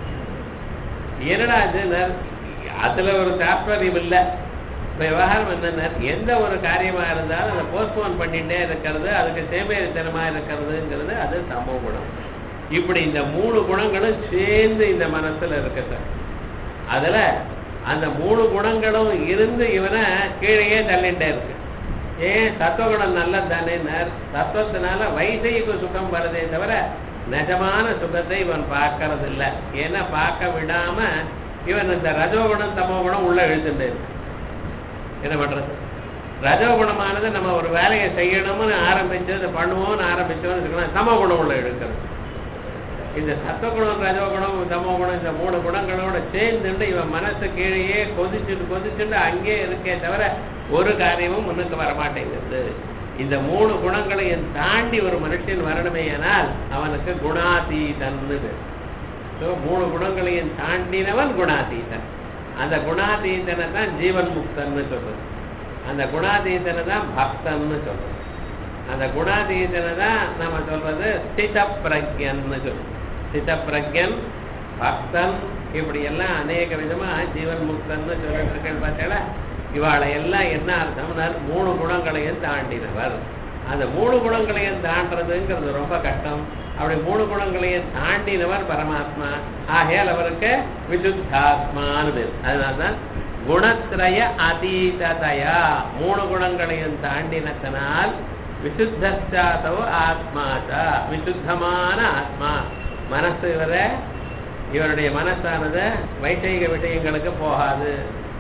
என்னடா இது அதுல ஒரு தாற்பயம் இல்லை இப்ப விவகாரம் என்னன்னா எந்த ஒரு காரியமா இருந்தாலும் அதை போஸ்ட்போன் பண்ணிட்டே இருக்கிறது அதுக்கு சேமேரித்தனமா இருக்கிறதுங்கிறது அது சமூக குணம் இப்படி இந்த மூணு குணங்களும் சேர்ந்து இந்த மனசுல இருக்கு சார் அதுல அந்த மூணு குணங்களும் இருந்து இவனை கீழேயே தள்ளிட்டே இருக்கு ஏன் சத்துவகுணம் நல்லது தானே தத்துவத்தினால வைசைக்கு சுகம் வருதே தவிர நிஜமான சுகத்தை இவன் பார்க்கறது இல்லை ஏன்னா பார்க்க விடாம இவன் இந்த ரஜோகுணம் தமோ குணம் உள்ள இழுத்துட்டு இருக்கு என்ன பண்றது ரஜோகுணமானது நம்ம ஒரு வேலையை செய்யணும்னு ஆரம்பிச்சு அதை பண்ணுவோம்னு ஆரம்பிச்சோம்னு வச்சுக்கலாம் சம குணம் உள்ள எடுக்கிறது இந்த சத்தகுணம் ரஜோகுணம் தமோ குணம் இந்த மூணு குணங்களோட சேர்ந்துட்டு இவன் மனசு கீழேயே கொதிச்சுட்டு கொதிச்சுட்டு அங்கே இருக்கே தவிர ஒரு காரியமும் முன்னுக்கு வரமாட்டேங்குது இந்த மூணு குணங்களையும் தாண்டி ஒரு மனுஷன் வரணுமேயானால் அவனுக்கு குணாதீதன்னு பேர் ஸோ மூணு குணங்களையும் தாண்டினவன் குணாதீதன் அந்த குணாதீதனை தான் ஜீவன் முக்தன்னு சொல்றது அந்த குணாதீதனை தான் பக்தன்னு சொல்றது அந்த குணாதீதனை தான் நம்ம சொல்றது ஸ்தித பிரக்யன்னு சொல்றோம் ஸ்தித பிரக்யன் பக்தன் இப்படி எல்லாம் அநேக விதமா ஜீவன் முக்தன்னு சொல்லிட்டு இருக்கேன் பார்த்தீங்களா இவாளை எல்லாம் என்ன அர்த்தம்னா மூணு குணங்களையும் தாண்டினவர் அந்த மூணு குணங்களையும் தாண்டதுங்கிறது ரொம்ப கஷ்டம் அப்படி மூணு குணங்களையும் தாண்டினவர் பரமாத்மா ஆகையால் அவருக்கு விசுத்தாத்மான்னு பேர் அதனால்தான் குணத்ரய அதீததையா மூணு குணங்களையும் தாண்டினத்தினால் விசுத்தாத்தோ ஆத்மாதா விசுத்தமான ஆத்மா மனசு இவர இவருடைய மனசானது வைஷயிக விஷயங்களுக்கு போகாது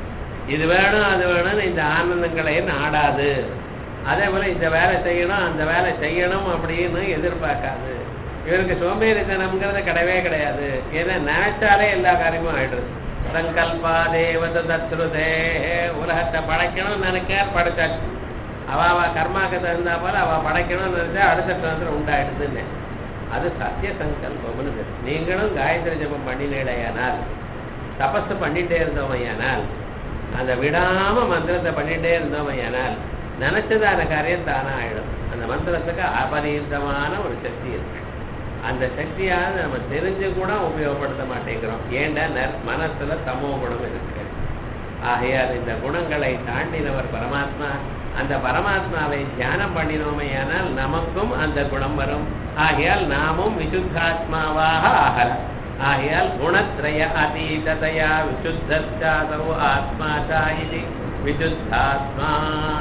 இது வேணும் அது வேணும்னு இந்த ஆனந்தங்களை நாடாது அதே போல இந்த வேலை செய்யணும் அந்த வேலை செய்யணும் அப்படின்னு எதிர்பார்க்காது இவருக்கு சோம்பேறித்தனம்ங்கிறது கிடையவே கிடையாது ஏன்னா நினைச்சாலே எல்லா காரியமும் ஆயிடுறது சங்கல்பா தேவத தத்ருதே உலகத்தை படைக்கணும்னு நினைக்க படைச்சாச்சு அவ அவ கர்மாக்கு தகுந்தா போல அவ படைக்கணும்னு நினைச்சா அடுத்த தந்திரம் உண்டாயிடுதுன்னு அது சத்திய சங்கல்பம்னு பேர் நீங்களும் காயத்ரி ஜபம் பண்ணினேடையானால் தபஸ் பண்ணிட்டே இருந்தோமையானால் அந்த விடாம மந்திரத்தை பண்ணிட்டே இருந்தோமையானால் நினைச்சதான காரியம் தானா ஆயிடும் அந்த மந்திரத்துக்கு அபரீதமான ஒரு சக்தி இருக்கு அந்த சக்தியாவது நம்ம தெரிஞ்சு கூட உபயோகப்படுத்த மாட்டேங்கிறோம் ஏண்டா நர்- மனசுல தமோ குணம் இருக்கு ஆகையால் இந்த குணங்களை தாண்டினவர் பரமாத்மா அந்த பரமாத்மாவை தியானம் பண்ணினோமையானால் நமக்கும் அந்த குணம் வரும் ஆகையால் நாமும் விசுத்தாத்மாவாக ஆகலாம் ஆகையால் குணத்ரய அதீததையா விசுத்தாதோ ஆத்மா இது விசுத்தாத்மா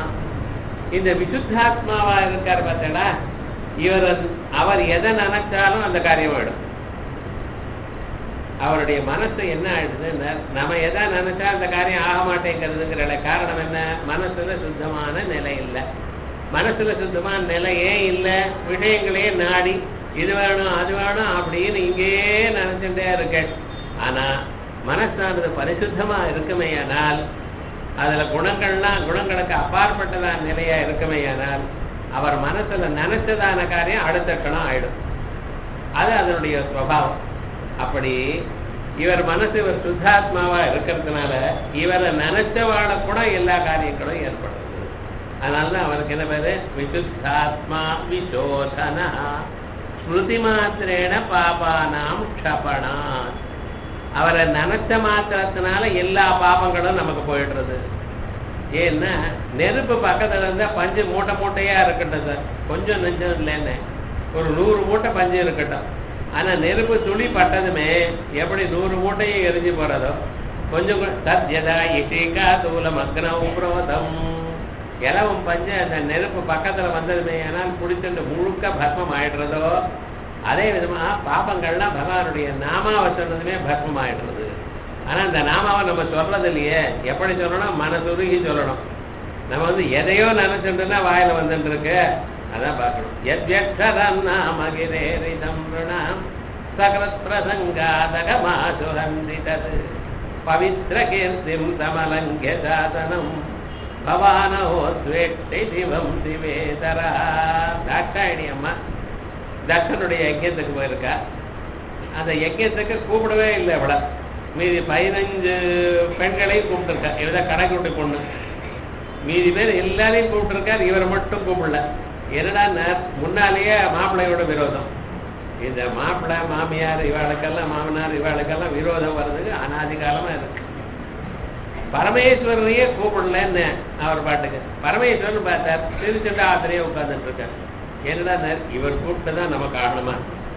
இந்த விசுத்தாத்மாவா இருக்கார் பார்த்தடா இவர் அவர் எதை நினைச்சாலும் அந்த காரியம் ஆயிடும் அவருடைய மனசு என்ன ஆயிடுதுன்னா நம்ம எதை நினைச்சா அந்த காரியம் ஆக மாட்டேங்கிறதுங்கிற காரணம் என்ன மனசுல சுத்தமான நிலை இல்லை மனசுல சுத்தமான நிலை ஏன் இல்லை விஷயங்களே நாடி இது வேணும் அது வேணும் அப்படின்னு இங்கேயே நினைச்சுட்டே இருக்க ஆனா மனசானது பரிசுத்தமா இருக்குமேயானால் அதுல குணங்கள்லாம் குணங்களுக்கு அப்பாற்பட்டதான நிலையா இருக்குமேயானால் அவர் மனசுல நினைச்சதான காரியம் அடுத்த கணம் ஆயிடும் அது அதனுடைய சுவாவம் அப்படி இவர் மனசு இவர் சுத்தாத்மாவா இருக்கிறதுனால இவரை நினைச்சவாழ கூட எல்லா காரியங்களும் ஏற்படுது அதனாலதான் அவருக்கு என்ன பேரு விசுத்தாத்மா விசோதனா ஸ்மிருதி மாத்திரேன பாபானாம் க்ஷபணா அவரை நினைச்ச மாத்திரத்தினால எல்லா பாபங்களும் நமக்கு போயிடுறது ஏன்னா நெருப்பு பக்கத்துல இருந்தா பஞ்சு மூட்டை மூட்டையா இருக்கட்டும் சார் கொஞ்சம் நெஞ்சம் இல்லைன்னு ஒரு நூறு மூட்டை பஞ்சு இருக்கட்டும் ஆனா நெருப்பு துளி பட்டதுமே எப்படி நூறு மூட்டையும் எரிஞ்சு போறதோ கொஞ்சம் கூட- சத்யதா இஷிகா தூலம் அக்னம் புரோதம் இலவம் பஞ்சு அந்த நெருப்பு பக்கத்துல வந்ததுமே ஆனால் குடிச்சுட்டு முழுக்க பஸ்மம் ஆயிடுறதோ அதே விதமா பாபங்கள்லாம் பகவானுடைய நாமாவை சொன்னதுமே பஸ்மம் ஆயிடுறது ஆனா அந்த நாமாவை நம்ம சொல்றது இல்லையே எப்படி சொல்லணும் மனதுருகி சொல்லணும் நம்ம வந்து எதையோ நினைச்சுட்டுனா வாயில வந்துட்டு இருக்கு அதான் பார்க்கணும் எத்யக்ஷரம் நாமகிரேரிதம் ருணாம் சகலத் பிரசங்காதகமாசுரந்தி தது பவித்ர கீர்த்திம் தமலங்கிய சாதனம் பவானோ ஸ்வேட்டை சிவம் சிவேதரா தாட்சாயணி அம்மா தட்சனுடைய யஜ்யத்துக்கு போயிருக்கா அந்த யஜ்யத்துக்கு கூப்பிடவே இல்லை இவள மீதி பதினஞ்சு பெண்களையும் கூப்பிட்டுருக்கா இவதான் கடைக்குட்டி பொண்ணு மீதி பேர் எல்லாரையும் கூப்பிட்டுருக்கார் இவரை மட்டும் கூப்பிடல என்னடா முன்னாலேயே மாப்பிள்ளையோட விரோதம் இந்த மாப்பிள்ளை மாமியார் இவாளுக்கெல்லாம் மாமனார் இவாளுக்கெல்லாம் விரோதம் வர்றதுக்கு அனாதி காலமா இருக்கு பரமேஸ்வரனையே கூப்பிடலன்னு அவர் பாட்டுக்கு பரமேஸ்வரன் பார்த்தார் திருச்செண்டா ஆத்திரையே உட்கார்ந்துட்டு இருக்கார் என்னடா இவர் கூப்பிட்டு தான் நமக்கு ஆடணுமா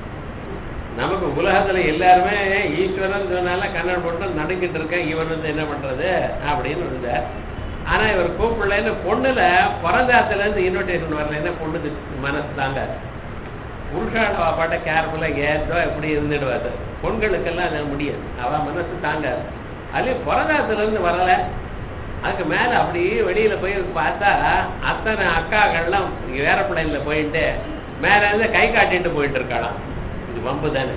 நமக்கு உலகத்துல எல்லாருமே ஈஸ்வரன் சொன்னால கண்ணன் போட்டு நடுங்கிட்டு இருக்கேன் இவர் வந்து என்ன பண்றது அப்படின்னு இருந்தார் ஆனா இவர் கூப்பிடலன்னு பொண்ணுல பிறந்தாத்துல இருந்து இன்விடேஷன் வரலன்னா பொண்ணுக்கு மனசு தாங்க புருஷாளவா பாட்ட கேர்ஃபுல்லா ஏதோ எப்படி இருந்துடுவாரு பொண்களுக்கெல்லாம் அது முடியாது அவ மனசு தாங்காது அதுலயும் பிறந்தாத்துல இருந்து வரல அதுக்கு மேல அப்படியே வெளியில போய் பார்த்தா அத்தனை அக்காக்கள்லாம் ஏரோப்ளைன்ல போயிட்டு மேல இருந்து கை காட்டிட்டு போயிட்டு இருக்காளாம் இது வம்பு தானே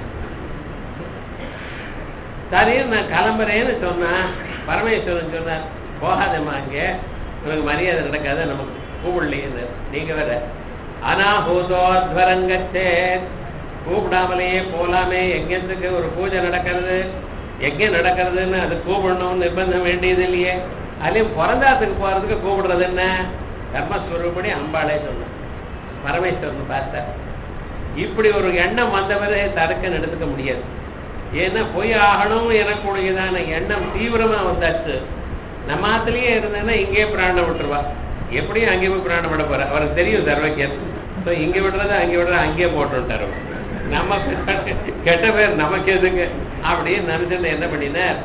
சரி நான் கிளம்புறேன்னு சொன்னேன் பரமேஸ்வரன் சொன்னார் போகாதம்மா அங்கே உனக்கு மரியாதை நடக்காத நமக்கு கூப்பிடலையே நீங்க வேற அனாஹூதோத்வரங்கச்சே கூப்பிடாமலேயே போலாமே யஜ்யத்துக்கு ஒரு பூஜை நடக்கிறது யஜ்யம் நடக்கிறதுன்னு அது கூப்பிடணும்னு நிர்பந்தம் வேண்டியது இல்லையே அதுலயும் பிறந்தாத்துக்கு போறதுக்கு கூப்பிடுறது என்ன தர்மஸ்வரூபடி அம்பாளே சொன்னேன் பரமேஸ்வரன் பார்த்தார் இப்படி ஒரு எண்ணம் வந்தவரை தடுக்க எடுத்துக்க முடியாது ஏன்னா போய் ஆகணும் எனக்குடையதான எண்ணம் தீவிரமா வந்தாச்சு நம்ம ஆத்துலயே இருந்தேன்னா இங்கேயே பிராணம் விட்டுருவா எப்படியும் அங்கே போய் பிராணம் விட போற அவருக்கு தெரியும் சர்வக்கியம் ஸோ இங்க விடுறத அங்கே விடுறத அங்கேயே போட்டுட்டாரு நம்ம கெட்ட பேர் நமக்கு எதுங்க அப்படின்னு நினைச்சிருந்த என்ன பண்ணினார்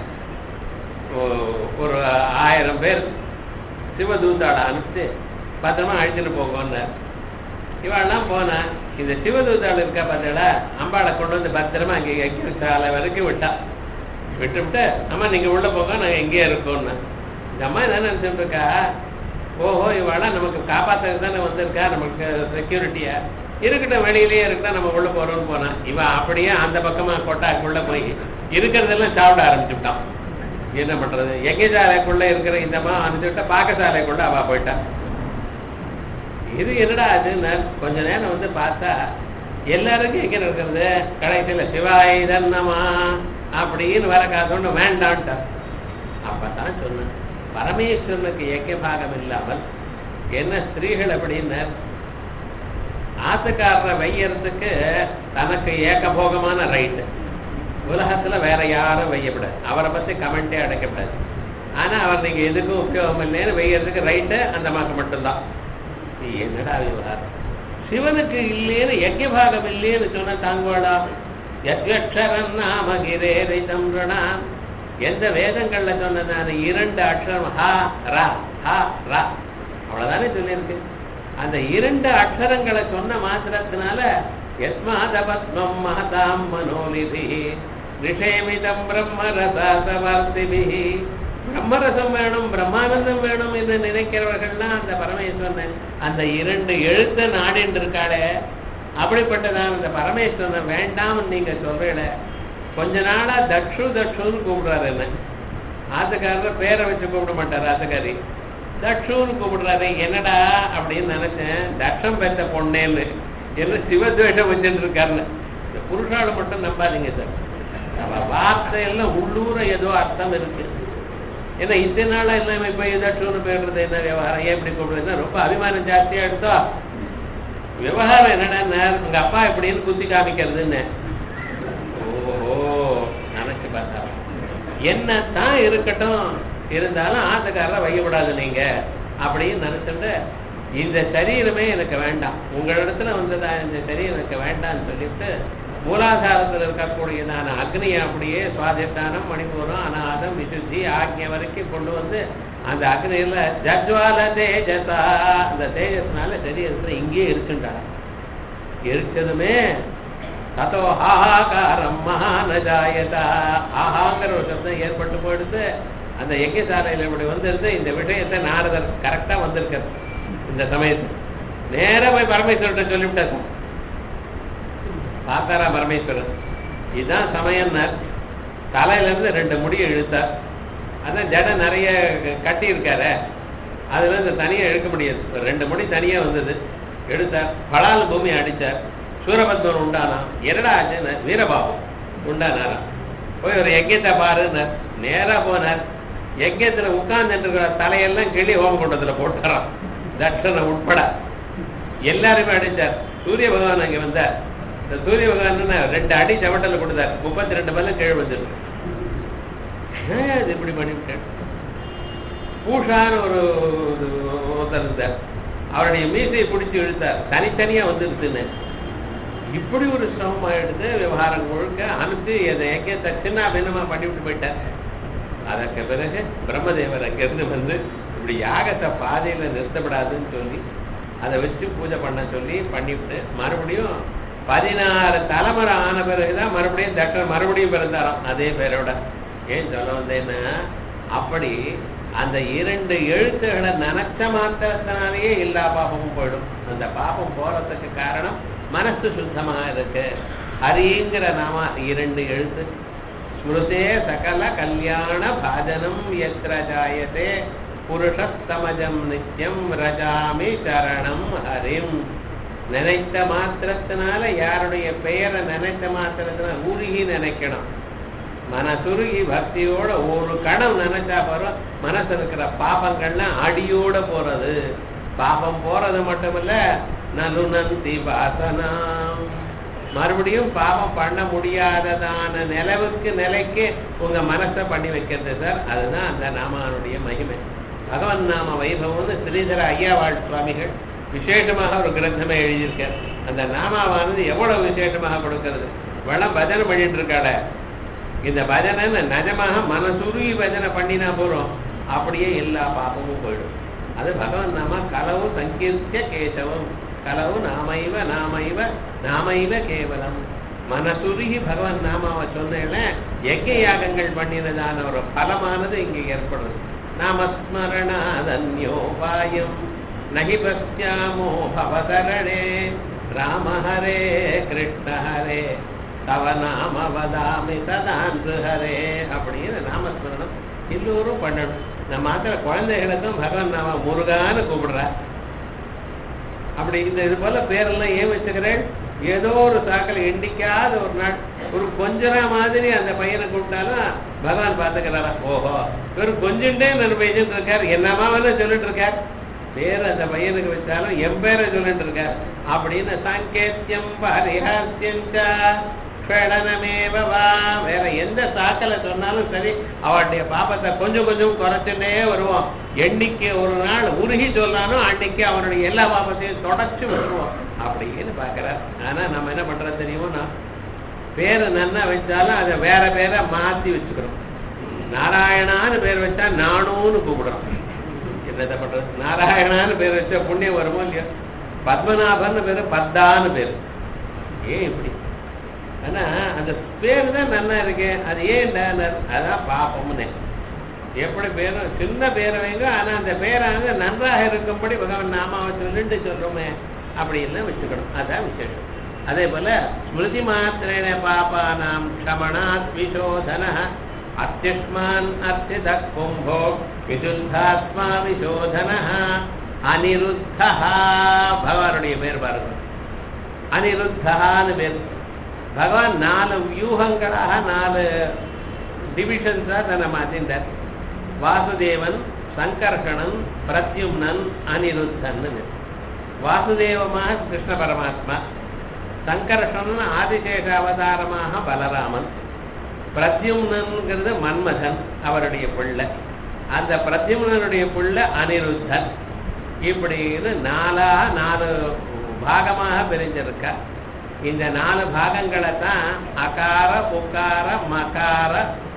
ஓ- ஒரு ஆயிரம் பேர் சிவதூத்தாட அனுப்பிச்சு பத்திரமா அழைச்சிட்டு போங்கன்னார் இவாள்லாம் போனா இந்த சிவதூதாள் இருக்கா பார்த்தீங்களா அம்பாளை கொண்டு வந்து பத்திரமா அங்கே எங்க சாலை வரைக்கும் விட்டா விட்டு விட்டு அம்மா நீங்க உள்ள போங்க நாங்க எங்கேயே இருக்கோம்னு இந்த அம்மா என்ன நினைச்சிட்டு இருக்கா ஓஹோ இவாளா நமக்கு காப்பாத்துறது தானே வந்திருக்கா நமக்கு செக்யூரிட்டியா இருக்கட்டும் வெளியிலேயே இருக்கா நம்ம உள்ள போறோம்னு போனா இவன் அப்படியே அந்த பக்கமா கொட்டாக்குள்ள போய் இருக்கிறதெல்லாம் சாப்பிட ஆரம்பிச்சுட்டான் என்ன பண்றது எங்க சாலைக்குள்ள இருக்கிற இந்த அம்மா அனுப்பிச்சுட்டா பாக்கசாலைக்குள்ள அவ போயிட்டா இது என்னடா ஆச்சுன்னு கொஞ்ச நேரம் வந்து பார்த்தா எல்லாருக்கும் எங்க இருக்கிறது கடைசியில சிவாய் தன்னமா அப்படின்னு வர காசோன்னு வேண்டான்ட்டா அப்பதான் சொன்னேன் பரமேஸ்வரனுக்கு ஏக்க பாகம் இல்லாமல் என்ன ஸ்திரீகள் அப்படின்னு ஆத்துக்காரரை வையறதுக்கு தனக்கு ஏகபோகமான ரைட்டு உலகத்துல வேற யாரும் வையப்படாது அவரை பத்தி கமெண்டே அடைக்கப்படாது ஆனா அவர் நீங்க எதுக்கும் உபயோகம் இல்லைன்னு வையறதுக்கு ரைட்டு அந்த மாக்கு மட்டும்தான் இது என்னடா விவகாரம் சிவனுக்கு இல்லைன்னு யஜ்யபாகம் இல்லைன்னு சொன்ன தாங்கோடா யஜ்யக்ஷரம் நாம கிரேரி தம்ரணா எந்த வேதங்கள்ல சொன்னதான இரண்டு அக்ஷரம் ஹா ரா ஹா ரா அவ்வளவுதானே சொல்லியிருக்கு அந்த இரண்டு அக்ஷரங்களை சொன்ன மாத்திரத்தினால யஸ்மாதபத்மம் மகதாம் மனோநிதி நிஷேமிதம் பிரம்ம ரசாசவர்த்திபி பிரம்மரசம் வேணும் பிரம்மானந்தம் வேணும் என்று நினைக்கிறவர்கள்லாம் அந்த பரமேஸ்வரன் அந்த இரண்டு எழுத்த நாடின்னு இருக்காளே அப்படிப்பட்டதான் அந்த பரமேஸ்வரன் வேண்டாம் நீங்க சொல்றீல கொஞ்ச நாளா தக்ஷு தக்ஷுன்னு கூப்பிடுறாரு என்ன ஆத்துக்காரர் பேரை வச்சு கூப்பிட மாட்டார் ஆத்துக்காரி தக்ஷுன்னு கூப்பிடுறாரு என்னடா அப்படின்னு நினைச்சேன் தக்ஷம் பெற்ற பொண்ணேன்னு என்ன சிவத்வேஷம் வச்சுட்டு இருக்காருன்னு இந்த புருஷால மட்டும் நம்பாதீங்க சார் அவ வார்த்தையெல்லாம் உள்ளூர ஏதோ அர்த்தம் இருக்கு ஏன்னா இத்தனை நாளா எல்லாம் இப்ப ஏதாச்சும் போயிடுறது என்ன விவகாரம் ஏன் இப்படி கூப்பிடுறது ரொம்ப அபிமானம் ஜாஸ்தியா எடுத்தோ விவகாரம் என்னடா உங்க அப்பா எப்படின்னு குத்தி காமிக்கிறதுன்னு ஓஹோ நினைச்சு பார்த்தா என்ன தான் இருக்கட்டும் இருந்தாலும் ஆசைக்காரரை வைய விடாது நீங்க அப்படின்னு நினைச்சுட்டு இந்த சரீரமே எனக்கு வேண்டாம் உங்களிடத்துல வந்ததா இந்த சரீரம் எனக்கு வேண்டாம்னு சொல்லிட்டு மூலாதாரத்தில் இருக்கக்கூடியதான அக்னியை அப்படியே சுவாதிஷ்டானம் மணிபூரம் அநாதம் விசுத்தி ஆகிய வரைக்கும் கொண்டு வந்து அந்த அக்னியில ஜஜ்வால தேஜசா அந்த தேஜஸ்னால சரீரத்துல இங்கேயே இருக்குண்டா இருக்கதுமே ததோ ஆஹாகாரம் மகானஜாயதா ஆஹாங்கிற ஒரு சப்தம் ஏற்பட்டு போயிடுது அந்த யஜ்யசாலையில் இப்படி வந்திருந்து இந்த விஷயத்தை நாரதர் கரெக்டா வந்திருக்கார் இந்த சமயத்தில் நேரா போய் பரமேஸ்வரர்கிட்ட சொல்லிவிட்டார் பார்த்தாரா பரமேஸ்வரர் இதுதான் சமயம்னார் தலையில இருந்து ரெண்டு முடியை இழுத்தார் அதான் ஜடம் நிறைய கட்டி இருக்காரு அதுல இருந்து தனியா இழுக்க முடியாது ஒரு ரெண்டு முடி தனியா வந்தது எடுத்தார் பலால் பூமி அடிச்சார் சூரபத்மன் உண்டானா என்னடா ஆச்சுன்னு வீரபாபம் உண்டானாராம் போய் ஒரு யஜ்யத்தை பாருன்னார் நேரா போனார் யஜ்யத்துல உட்கார்ந்துட்டு இருக்கிற தலையெல்லாம் கிளி ஹோமகுண்டத்துல போட்டாராம் தட்சணை உட்பட எல்லாருமே அடிச்சார் சூரிய பகவான் அங்க வந்தார் இந்த சூரிய பகவான் ரெண்டு அடி சவட்டல கொடுத்தார் முப்பத்தி ரெண்டு பல்ல கீழ் வந்துருக்கு ஏன் இது இப்படி பண்ணிவிட்டேன் பூஷான்னு ஒரு ஒருத்தர் இருந்தார் அவருடைய மீசையை பிடிச்சி இழுத்தார் தனித்தனியா வந்துருச்சுன்னு இப்படி ஒரு சிரமம் ஆயிடுது விவகாரம் முழுக்க அனுப்பி அதை எங்கே சின்ன பின்னமா பண்ணிவிட்டு போயிட்டார் அதற்கு பிறகு பிரம்மதேவர் அங்கிருந்து வந்து இப்படி யாகத்தை பாதையில நிறுத்தப்படாதுன்னு சொல்லி அதை வச்சு பூஜை பண்ண சொல்லி பண்ணிவிட்டு மறுபடியும் பதினாறு தலைமுறை ஆன பிறகுதான் மறுபடியும் தட்டர் மறுபடியும் பிறந்தாராம் அதே பேரோட ஏன் சொல்ல வந்தேன்னா அப்படி அந்த இரண்டு எழுத்துக்களை நினைச்ச மாத்திரத்தினாலேயே எல்லா பாபமும் போயிடும் அந்த பாபம் போறதுக்கு காரணம் மனசு சுத்தமா இருக்கு ஹரிங்கிற நாம இரண்டு எழுத்து ஸ்மிருதே சகல கல்யாண பாஜனம் எத்திர ஜாயதே புருஷஸ்தமஜம் நித்யம் ரஜாமி சரணம் ஹரிம் நினைத்த மாத்திரத்தினால யாருடைய பெயரை நினைத்த மாத்திரத்தினால உருகி நினைக்கணும் மனசுருகி பக்தியோட ஒரு கணம் நினைச்சா போறோம் மனசு இருக்கிற பாபங்கள்லாம் அடியோட போறது பாபம் போறது மட்டுமில்ல நலுநந்தி வாசனாம் மறுபடியும் பாவம் பண்ண முடியாததான நிலவுக்கு நிலைக்கு உங்க மனசை பண்ணி வைக்கிறது சார் அதுதான் அந்த நாமானுடைய மகிமை பகவன் நாம வைபவம்னு ஸ்ரீதர ஐயாவாள் சுவாமிகள் விசேஷமாக ஒரு கிரந்தமே எழுதியிருக்கார் அந்த நாமாவானது எவ்வளவு விசேஷமாக கொடுக்கிறது வளம் பஜனை பண்ணிட்டு இருக்காள இந்த பஜனை நிஜமாக மனசுருகி பஜனை பண்ணினா போறோம் அப்படியே எல்லா பாப்பமும் போயிடும் அது பகவன் நாம கலவு சங்கீர்த்திய கேசவம் கலவு நாமைவ நாமைவ நாமைவ கேவலம் மனசுருகி பகவான் நாமாவை சொன்னேன்னா யஜ்ய யாகங்கள் பண்ணினதான ஒரு பலமானது இங்கே ஏற்படுது நாமஸ்மரணாதன்யோபாயம் நகி பஸ்யாமோ பவதரணே ராம ஹரே கிருஷ்ண ஹரே தவ நாம வதாமி ததான்று ஹரே அப்படின்னு நாமஸ்மரணம் எல்லோரும் பண்ணணும் நம்ம மாத்திர குழந்தைகளுக்கும் பகவான் நாம முருகான்னு கூப்பிடுறா அப்படி இந்த இது போல பேரெல்லாம் ஏன் வச்சுக்கிறேன் ஏதோ ஒரு சாக்கலை எண்ணிக்காத ஒரு நாள் ஒரு கொஞ்சரா மாதிரி அந்த பையனை கூப்பிட்டாலும் பகவான் பார்த்துக்கிறாரா ஓஹோ இவர் கொஞ்சண்டே நான் பையன் இருக்கார் என்னமா வேணா சொல்லிட்டு இருக்கார் பேர் அந்த பையனுக்கு வச்சாலும் என் பேரை சொல்லிட்டு இருக்கார் அப்படின்னு சாங்கேத்தியம் பரிஹாஸ்யம் வா வேற எந்த சாக்கலை சொன்னாலும் சரி அவளுடைய பாப்பத்தை கொஞ்சம் கொஞ்சம் குறைச்சுட்டே வருவோம் எண்ணிக்கை ஒரு நாள் உருகி சொன்னாலும் அன்னைக்கு அவனுடைய எல்லா பாப்பத்தையும் தொடச்சு வருவோம் அப்படின்னு பாக்குறார் ஆனா நம்ம என்ன பண்றது தெரியுமோ பேரு நன்னா வச்சாலும் அதை வேற பேரை மாத்தி வச்சுக்கிறோம் நாராயணான்னு பேர் வச்சா நானும்னு கூப்பிடுறோம் என்னத்தை பண்றது நாராயணான்னு பேர் வச்சா புண்ணியம் வருமோ இல்லையோ பத்மநாபன் பேரு பத்தான்னு பேரு ஏன் இப்படி ஆனா அந்த பேர் தான் நல்லா இருக்கு அது ஏன்டா அதான் பாப்பம்னு எப்படி பேரும் சின்ன பேரை வைங்க ஆனா அந்த பேராங்க நன்றாக இருக்கும்படி பகவான் நாமாவை சொல்லிட்டு சொல்றோமே அப்படி எல்லாம் வச்சுக்கணும் அதான் விசேஷம் அதே போல ஸ்மிருதி மாத்திரேன பாபானாம் க்ஷமணாத் விசோதன அத்தியுஷ்மான் அர்த்தித கும்போ விசுத்தாத்மா விசோதன அனிருத்தா பகவானுடைய பேர் பாருங்க அனிருத்தான்னு பேர் பகவான் நாலு வியூகங்களாக நாலு டிவிஷன்ஸாக தன்னை மாற்றின்றார் வாசுதேவன் சங்கர்ஷணன் பிரத்யும்னன் அனிருத்தன்னு வாசுதேவமாக கிருஷ்ண பரமாத்மா சங்கர்ஷணன் ஆதிசேஷ அவதாரமாக பலராமன் பிரத்யும்னன்கிறது மன்மதன் அவருடைய பிள்ளை அந்த பிரத்யும்னனுடைய பிள்ளை அனிருத்தன் இப்படின்னு நாலா நாலு பாகமாக பிரிஞ்சிருக்கா இந்த நாலு பாகங்களை தான் அகார உக்கார மகார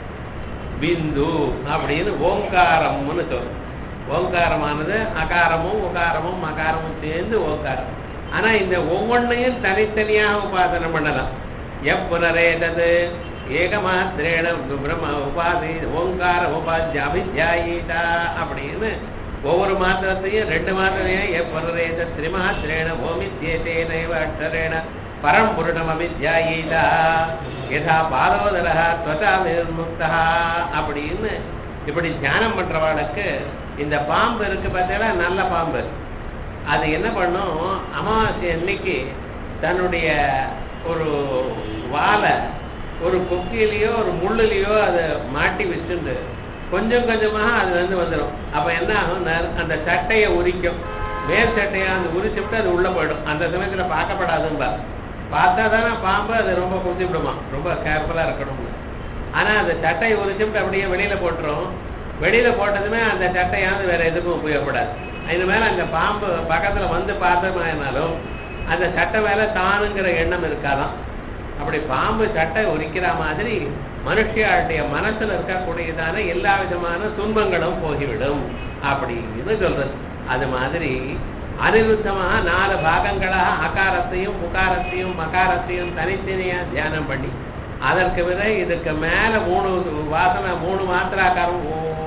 பிந்து அப்படின்னு ஓங்காரம்னு சொல்லும் ஓங்காரமானது அகாரமும் உகாரமும் மகாரமும் சேர்ந்து ஓங்காரம் ஆனா இந்த ஒவ்வொன்றையும் தனித்தனியாக உபாசனை பண்ணலாம் எப்புனரேதது ஏகமாத்திரேன பிரம்ம உபாதி ஓங்கார உபாத்திய அபித்யாயிதா அப்படின்னு ஒவ்வொரு மாத்திரத்தையும் ரெண்டு மாத்திரையும் எப்புனரேத திரிமாத்திரேன ஓமித்யேதேனைவ அக்ஷரேண பரம் புருணம் அபித்யாயிதா யதா பாலோதரா துவதா நிர்முக்தா அப்படின்னு இப்படி தியானம் பண்றவாளுக்கு இந்த பாம்பு இருக்கு பார்த்தீங்கன்னா நல்ல பாம்பு அது என்ன பண்ணும் அமாவாசை அன்னைக்கு தன்னுடைய ஒரு வாலை ஒரு கொக்கிலேயோ ஒரு முள்ளுலேயோ அதை மாட்டி வச்சுட்டு கொஞ்சம் கொஞ்சமாக அது வந்து வந்துடும் அப்போ என்ன ஆகும் அந்த சட்டையை உரிக்கும் மேல் சட்டையை அந்த உரிச்சுட்டு அது உள்ளே போயிடும் அந்த சமயத்தில் பார்க்கப்படாதும்பா பார்த்தா தானே பாம்பு அது ரொம்ப குத்தி விடுமா ரொம்ப கேர்ஃபுல்லாக இருக்கணும்னு ஆனால் அந்த சட்டையை உரிச்சுட்டு அப்படியே வெளியில் போட்டுரும் வெளியில் போட்டதுமே அந்த சட்டையாவது வேற எதுக்கும் உபயோகப்படாது இது மேலே அங்கே பாம்பு பக்கத்தில் வந்து பார்த்தோம்னாலும் அந்த சட்டை மேலே தானுங்கிற எண்ணம் இருக்காதான் அப்படி பாம்பு சட்டை உரிக்கிற மாதிரி மனுஷியாளுடைய மனசுல இருக்கக்கூடியதான எல்லா விதமான துன்பங்களும் போகிவிடும் அப்படின்னு சொல்றது அது மாதிரி அனிருத்தமாக நாலு பாகங்களாக அகாரத்தையும் உகாரத்தையும் மகாரத்தையும் தனித்தனியா தியானம் பண்ணி அதற்கு விட இதுக்கு மேல மூணு வாசனை மூணு மாத்திராக்காரம்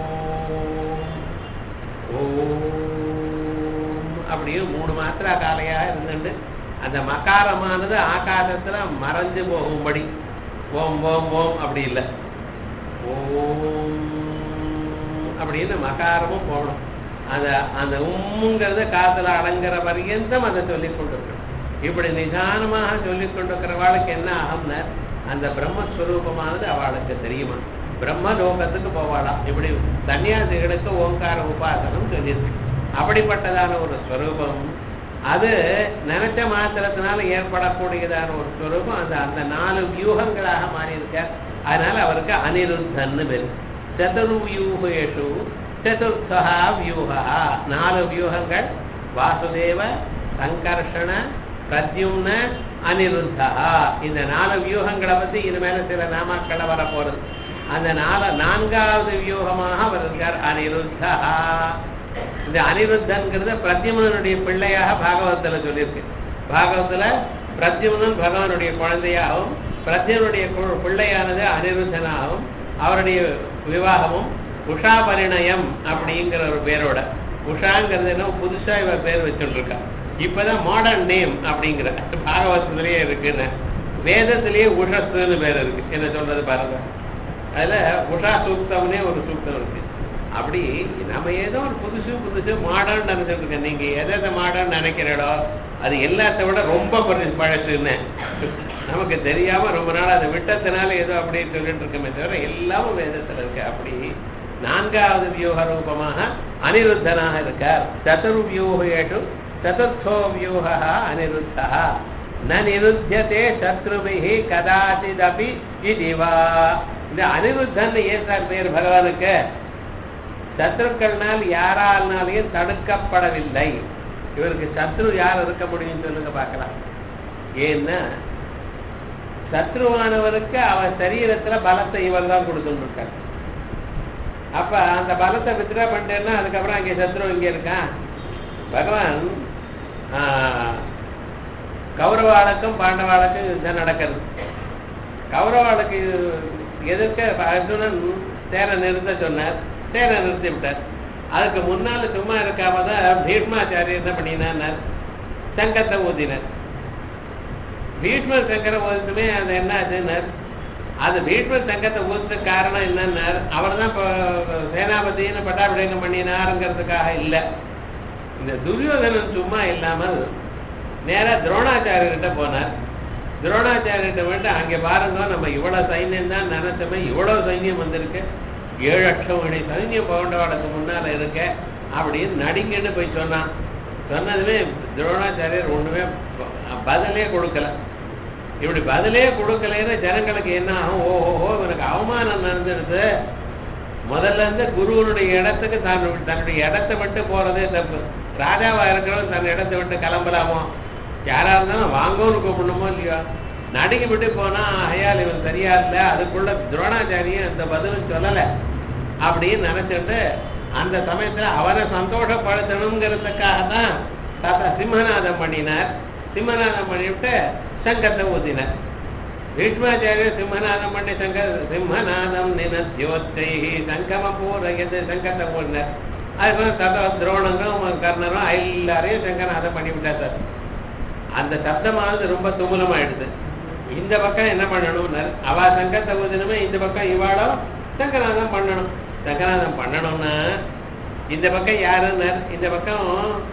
ஓம் அப்படியே மூணு மாத்திரா காலையா இருந்துட்டு அந்த மகாரமானது ஆகாசத்துல மறைஞ்சு போகும்படி ஓம் ஓம் ஓம் அப்படி இல்லை ஓம் அப்படின்னு மகாரமும் போகணும் அந்த அந்த உம்முங்கிறத காத்துல அடங்குற பரியந்தம் அதை சொல்லிக் கொண்டிருக்கணும் இப்படி நிதானமாக சொல்லிக் கொண்டிருக்கிறவாளுக்கு என்ன ஆகும்னா அந்த பிரம்மஸ்வரூபமானது அவளுக்கு தெரியுமா பிரம்ம லோகத்துக்கு போவாளாம் இப்படி சன்னியாசிகளுக்கு ஓங்கார உபாசனம் சொல்லியிருக்கு அப்படிப்பட்டதான ஒரு ஸ்வரூபம் அது நினைச்ச மாத்திரத்தினால ஏற்படக்கூடியதான ஒரு ஸ்வரூபம் அந்த அந்த நாலு வியூகங்களாக மாறி இருக்க அதனால அவருக்கு அனிருத்தன்னு பேரு சதுர்வியூகேஷு சதுர்த்தா வியூகா நாலு வியூகங்கள் வாசுதேவ சங்கர்ஷண பிரத்யும்ன அனிருத்தா இந்த நாலு வியூகங்களை பத்தி இது மேல சில நாமாக்களை வர போறது அந்த நால நான்காவது வியூகமாக அவர் இருக்கார் அனிருத்தா இந்த அனிருத்தன்கிறது பிரத்யுமனுடைய பிள்ளையாக பாகவத்துல சொல்லியிருக்கு பாகவத்துல பிரத்யுமனன் பகவானுடைய குழந்தையாகவும் பிரத்யனுடைய பிள்ளையானது அனிருத்தனாகவும் அவருடைய விவாகமும் உஷா பரிணயம் அப்படிங்கிற ஒரு பேரோட உஷாங்கிறது என்ன புதுசா இவர் பேர் வச்சுட்டு இருக்கா இப்பதான் மாடர்ன் நேம் அப்படிங்கிற பாகவதத்திலேயே இருக்குன்னு வேதத்திலேயே உஷஸ்துன்னு பேர் இருக்கு என்ன சொல்றது பாருங்க அதுல உஷா சூக்தம்னே ஒரு சூக்தம் இருக்கு அப்படி நம்ம ஏதோ ஒரு புதுசு புதுசு மாடர்ன் நினைச்சிட்டு இருக்கேன் நீங்க எதை எதை மாடர்ன் நினைக்கிறீடோ அது எல்லாத்த விட ரொம்ப பழசு பழசுன்னு நமக்கு தெரியாம ரொம்ப நாள் அதை விட்டதுனால ஏதோ அப்படியே சொல்லிட்டு இருக்கமே தவிர எல்லாமும் வேதத்துல இருக்கு அப்படி நான்காவது வியூக ரூபமாக அனிருத்தனாக இருக்கார் சதுர்வியூகேஷு சதுர்த்தோ வியூக அனிருத்தா ந நிருத்தியதே சத்ருபிஹி கதாச்சிதபி இதுவா இந்த அனிருத்தன் ஏன் சார் பேர் பகவானுக்கு சத்ருக்கள்னால் யாரால்னாலையும் தடுக்கப்படவில்லை இவருக்கு சத்ரு யார் இருக்க முடியும் சொல்லுங்க பார்க்கலாம் ஏன்னா சத்ருவானவருக்கு அவர் சரீரத்துல பலத்தை இவர் தான் கொடுத்துருக்கார் அப்ப அந்த பலத்தை வித்ரா பண்ணிட்டேன்னா அதுக்கப்புறம் அங்கே சத்ரு இங்க இருக்கான் பகவான் கௌரவாளுக்கும் பாண்டவாளுக்கும் யுத்தம் நடக்கிறது கௌரவாளுக்கு எதிர்க்க அர்ஜுனன் தேரை நிறுத்த சொன்னார் தேரை நிறுத்தி விட்டார் அதுக்கு முன்னால சும்மா இருக்காம தான் பீஷ்மாச்சாரியர் என்ன பண்ணினார் சங்கத்தை ஊதினார் பீஷ்மர் சங்கரை ஊதுமே அது என்ன ஆச்சுன்னார் அது பீஷ்மர் சங்கத்தை ஊதுற காரணம் என்னன்னார் அவர் தான் சேனாபதினு பட்டாபிஷேகம் பண்ணினாருங்கிறதுக்காக இல்லை இந்த துரியோதனன் சும்மா இல்லாமல் நேரா துரோணாச்சாரியர்கிட்ட போனார் துரோணாச்சாரியர்கிட்ட வந்து அங்கே பாருங்க நம்ம இவ்வளவு சைன்யம் தான் நினைச்சோமே இவ்வளவு சைன்யம் வந்திருக்கு ஏழு லட்சம் மணி சைன்யம் பவுண்டவாளுக்கு முன்னால இருக்க அப்படின்னு நடிங்கன்னு போய் சொன்னான் சொன்னதுமே துரோணாச்சாரியர் ஒண்ணுமே ப- பதிலே கொடுக்கல இப்படி பதிலே கொடுக்கலைன்னு ஜனங்களுக்கு என்ன ஆகும் ஓஹோஹோ இவனுக்கு அவமானம் நடந்துடுது முதல்ல இருந்து குருவனுடைய இடத்துக்கு தான் தன்னுடைய இடத்தை விட்டு போறதே தப்பு ராஜாவா இருக்கிறவன் தன் இடத்தை விட்டு கிளம்பலாமோ யாரா இருந்தாலும் வாங்கன்னு கூப்பிடணுமோ இல்லையோ நடுங்கி விட்டு போனா ஐயால் இவன் சரியா இல்லை அதுக்குள்ள துரோணாச்சாரியும் அந்த பதிலும் சொல்லல அப்படின்னு நினைச்சிட்டு அந்த சமயத்துல அவரை சந்தோஷப்படுத்தணுங்கிறதுக்காக தான் தாத்தா சிம்மநாதம் பண்ணினார் சிம்மநாதம் பண்ணிவிட்டு சங்கத்தை ஊதினார் பீஷ்மாச்சாரியர் சிம்மநாதம் பண்ணி சங்க சிம்மநாதம் நினத்யோத்தை சங்கம பூரயது சங்கத்தை போடினார் அதுக்கப்புறம் ததா துரோணங்களும் கர்ணரும் எல்லாரையும் சங்கநாதம் பண்ணி விட்டார் சார் அந்த சப்தமானது ரொம்ப துமுலமாயிடுது இந்த பக்கம் என்ன பண்ணணும்னார் அவ சங்கத்தை ஊதினமே இந்த பக்கம் இவாளும் சங்கநாதம் பண்ணணும் சங்கநாதம் பண்ணணும்னா இந்த பக்கம் யாருன்னார் இந்த பக்கம்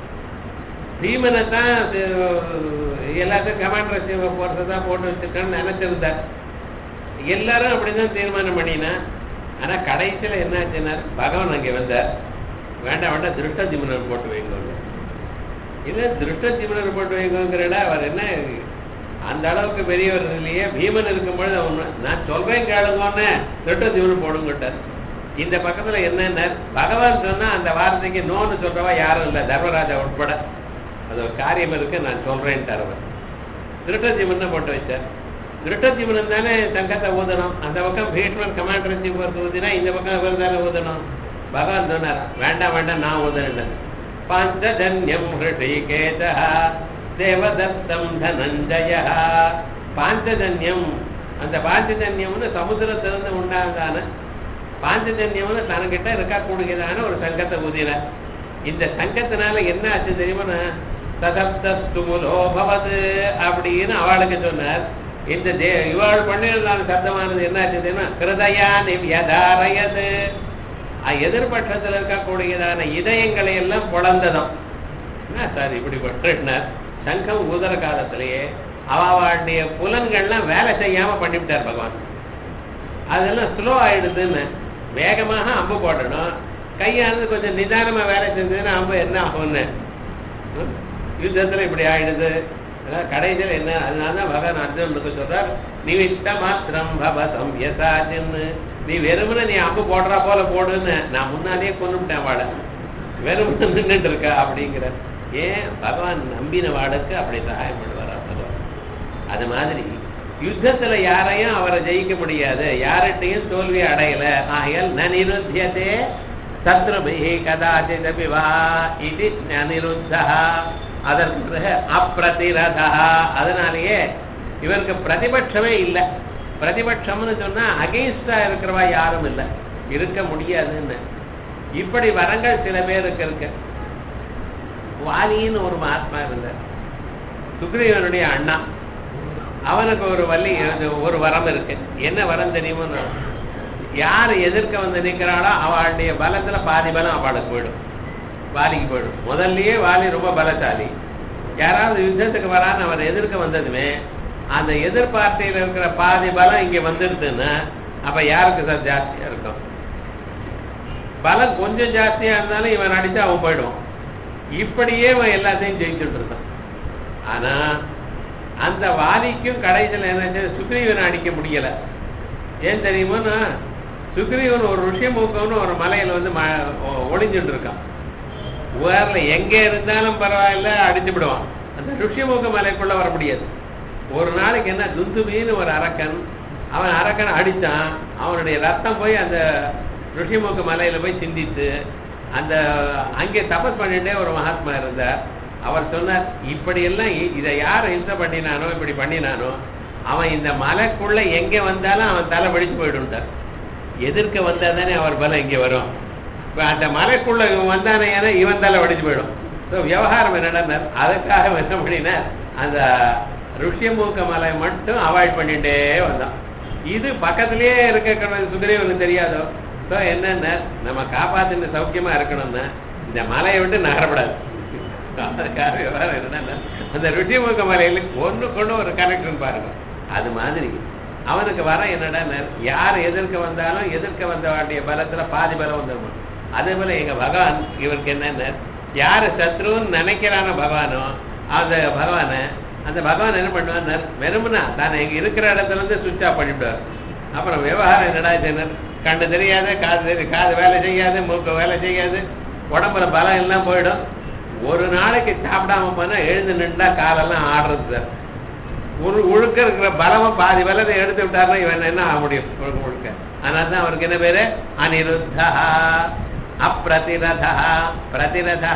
பீமனை தான் எல்லாத்தையும் கமாண்டர் சிவ போறதை தான் போட்டு வச்சிருக்கான்னு நினைச்சிருந்தார் எல்லாரும் அப்படிதான் தீர்மானம் பண்ணினா ஆனா கடைசியில என்ன ஆச்சுன்னார் பகவான் அங்கே வந்தார் வேண்டாம் வேண்டாம் திருஷ்ட ஜிமனர் போட்டு வைங்க இல்ல திருஷ்ட ஜிமனர் போட்டு வைங்கங்கிறட அவர் என்ன அந்த அளவுக்கு பெரியவர் இல்லையே பீமன் இருக்கும்பொழுது அவன் நான் சொல்றேன் கேளுங்கன்னு திருஷ்ட ஜிமனர் போடுங்கிட்டார் இந்த பக்கத்துல என்னன்னா பகவான் சொன்னா அந்த வார்த்தைக்கு நோன்னு சொல்றவா யாரும் இல்லை தர்மராஜா உட்பட அது ஒரு காரியம் இருக்கு நான் சொல்றேன்ட்டார் அவர் திருட்டஜீவன் போட்டு வச்சார் திருட்டஜீவனம் தானே சங்கத்தை ஊதணும் அந்த பக்கம் பீஷ்மன் கமாண்டர் சீஃப் ஊதினா இந்த பக்கம் இவர் தானே ஊதணும் பகவான் சொன்னார் வேண்டாம் வேண்டாம் நான் ஊதுறேன் பாஞ்சஜன்யம் ஹிருஷிகேத தேவதத்தம் தனஞ்சய பாஞ்சஜன்யம் அந்த பாஞ்சஜன்யம்னு சமுத்திரத்திலிருந்து உண்டானதான பாஞ்சஜன்யம்னு தனக்கிட்ட இருக்கக்கூடியதான ஒரு சங்கத்தை ஊதினார் இந்த சங்கத்தினால என்ன ஆச்சு தெரியுமா சதப்தஸ்துமுலோ பவது அப்படின்னு அவளுக்கு சொன்னார் இந்த தே இவாள் பண்ணிருந்தான சப்தமானது என்ன ஆச்சு தெரியுமா கிருதயா நிவ்யதாரயது எதிர்பட்சத்தில் இருக்கக்கூடியதான இதயங்களை எல்லாம் புலந்ததும் என்ன சார் இப்படி பட்டினார் சங்கம் ஊதர காலத்திலேயே அவளுடைய புலன்கள்லாம் வேலை செய்யாம பண்ணிவிட்டார் பகவான் அதெல்லாம் ஸ்லோ ஆயிடுதுன்னு வேகமாக அம்பு போடணும் கையானது கொஞ்சம் நிதானமா வேலை செஞ்சதுன்னா அம்பு என்ன ஆகும்னு ம்? யுத்தத்துல இப்படி ஆயிடுது அதான் கடைசியில் என்ன அதனால தான் பகவான் அர்ஜுனுக்கு சொல்றார் நிவிஷ்ட மாத்திரம் பவ சம்யசாச்சின்னு நீ வெறுமனே நீ அம்பு போடுறா போல போடுன்னு நான் முன்னாடியே கொண்டுட்டேன் வாழை வெறுமனே நின்றுட்டு இருக்கா அப்படிங்கிற ஏன் பகவான் நம்பின வாளுக்கு அப்படி சகாயம் பண்ணுவாரா சொல்லுவார் அது மாதிரி யுத்தத்துல யாரையும் அவரை ஜெயிக்க முடியாது யார்கிட்டையும் தோல்வி அடையல ஆகையால் ந நிருத்தியதே சத்ருபிஹி கதாச்சிதபி வா இது அனிருத்தா அதற்கு பிறகு அப்பிரதிரதா அதனாலேயே இவருக்கு பிரதிபட்சமே இல்லை பிரதிபட்சம்னு சொன்னா அகெயின்ஸ்டா இருக்கிறவா யாரும் இல்லை இருக்க முடியாதுன்னு இப்படி வரங்கள் சில பேருக்கு இருக்கு வாலின்னு ஒரு மகாத்மா இருந்தார் சுக்ரீவனுடைய அண்ணா அவனுக்கு ஒரு வள்ளி ஒரு வரம் இருக்கு என்ன வரம் தெரியுமோ யார் எதிர்க்க வந்து நிற்கிறாளோ அவளுடைய பலத்துல பாதி பலம் அவளுக்கு போயிடும் வாலிக்கு போயிடும் முதல்லயே வாலி ரொம்ப பலசாலி யாராவது யுத்தத்துக்கு வரான்னு அவர் எதிர்க்க வந்ததுமே அந்த எதிர்பார்ட்டியில் இருக்கிற பாதி பலம் இங்க வந்துடுதுன்னா அப்ப யாருக்கு சார் ஜாஸ்தியா இருக்கும் பலம் கொஞ்சம் ஜாஸ்தியா இருந்தாலும் இவன் அடிச்சா அவன் போயிடுவான் இப்படியே அவன் எல்லாத்தையும் ஜெயிச்சுட்டு இருக்கான் ஆனா அந்த வாலிக்கும் கடைசியில் என்ன சுக்ரீவனை அடிக்க முடியல ஏன் தெரியுமா சுக்ரீவன் ஒரு ருஷியமூக்கம்னு ஒரு மலையில வந்து ம- ஒ- ஒளிஞ்சுட்டு இருக்கான் ஊர்ல எங்க இருந்தாலும் பரவாயில்ல அடிச்சு விடுவான் அந்த ருஷியமுக மலைக்குள்ள வர முடியாது ஒரு நாளைக்கு என்ன துந்துபின்னு ஒரு அரக்கன் அவன் அரக்கனை அடிச்சான் அவனுடைய ரத்தம் போய் அந்த ருஷிமுக மலையில போய் சிந்தித்து அந்த அங்கே தபஸ் பண்ணிட்டே ஒரு மகாத்மா இருந்தார் அவர் சொன்னார் இப்படி எல்லாம் இ- இதை யார் ஹிம்சை பண்ணினானோ இப்படி பண்ணினானோ அவன் இந்த மலைக்குள்ள எங்க வந்தாலும் அவன் தலை வெடிச்சு போயிடும்ட்டார் எதிர்க்க வந்தா தானே அவர் பலம் இங்கே வரும் இப்ப அந்த மலைக்குள்ள இவன் வந்தானே ஏன்னா இவன் தலை வெடிச்சு போயிடும் ஸோ விவகாரம் என்னடா அதுக்காக அவன் என்ன பண்ணினார் அந்த ருஷ்யமூக்க மலை மட்டும் அவாய்ட் பண்ணிட்டே வந்தான் இது பக்கத்திலேயே இருக்க சுக்ரீவனுக்கு தெரியாதோ ஸோ என்னன்னா நம்ம காப்பாத்தின சௌக்கியமா இருக்கணும்னா இந்த மலையை விட்டு நகரப்படாது அதுக்காக விவகாரம் என்னன்னா அந்த ருட்டிமுக மலையில ஒண்ணு கொண்டு ஒரு கனெக்ஷன் பாருங்க அது மாதிரி அவனுக்கு வர என்னடா யார் எதிர்க்க வந்தாலும் எதிர்க்க வந்த வாட்டிய பலத்துல பாதி பலம் வந்துடும் அதே போல எங்க பகவான் இவருக்கு என்னன்னு யாரு சத்ருன்னு நினைக்கிறானோ பகவானோ அந்த பகவான அந்த பகவான் என்ன பண்ணுவார் வெறுமனா தான் எங்க இருக்கிற இடத்துல இருந்து சுவிட்ச் ஆஃப் பண்ணிவிடுவார் அப்புறம் விவகாரம் என்னடா ஜெனர் கண்ணு தெரியாது காது தெரி காது வேலை செய்யாது மூக்கு வேலை செய்யாது உடம்புல பலம் எல்லாம் போயிடும் ஒரு நாளைக்கு சாப்பிடாம போனா எழுந்து நின்றா காலெல்லாம் ஆடுறது சார் ஒரு உழுக்க இருக்கிற பலமும் பாதி பலத்தை எடுத்து விட்டாருன்னா இவன் என்ன ஆக முடியும் முழுக்க முழுக்க அதனால தான் அவருக்கு என்ன பேரு அனிருத்தா அப்பிரதிரதா பிரதிரதா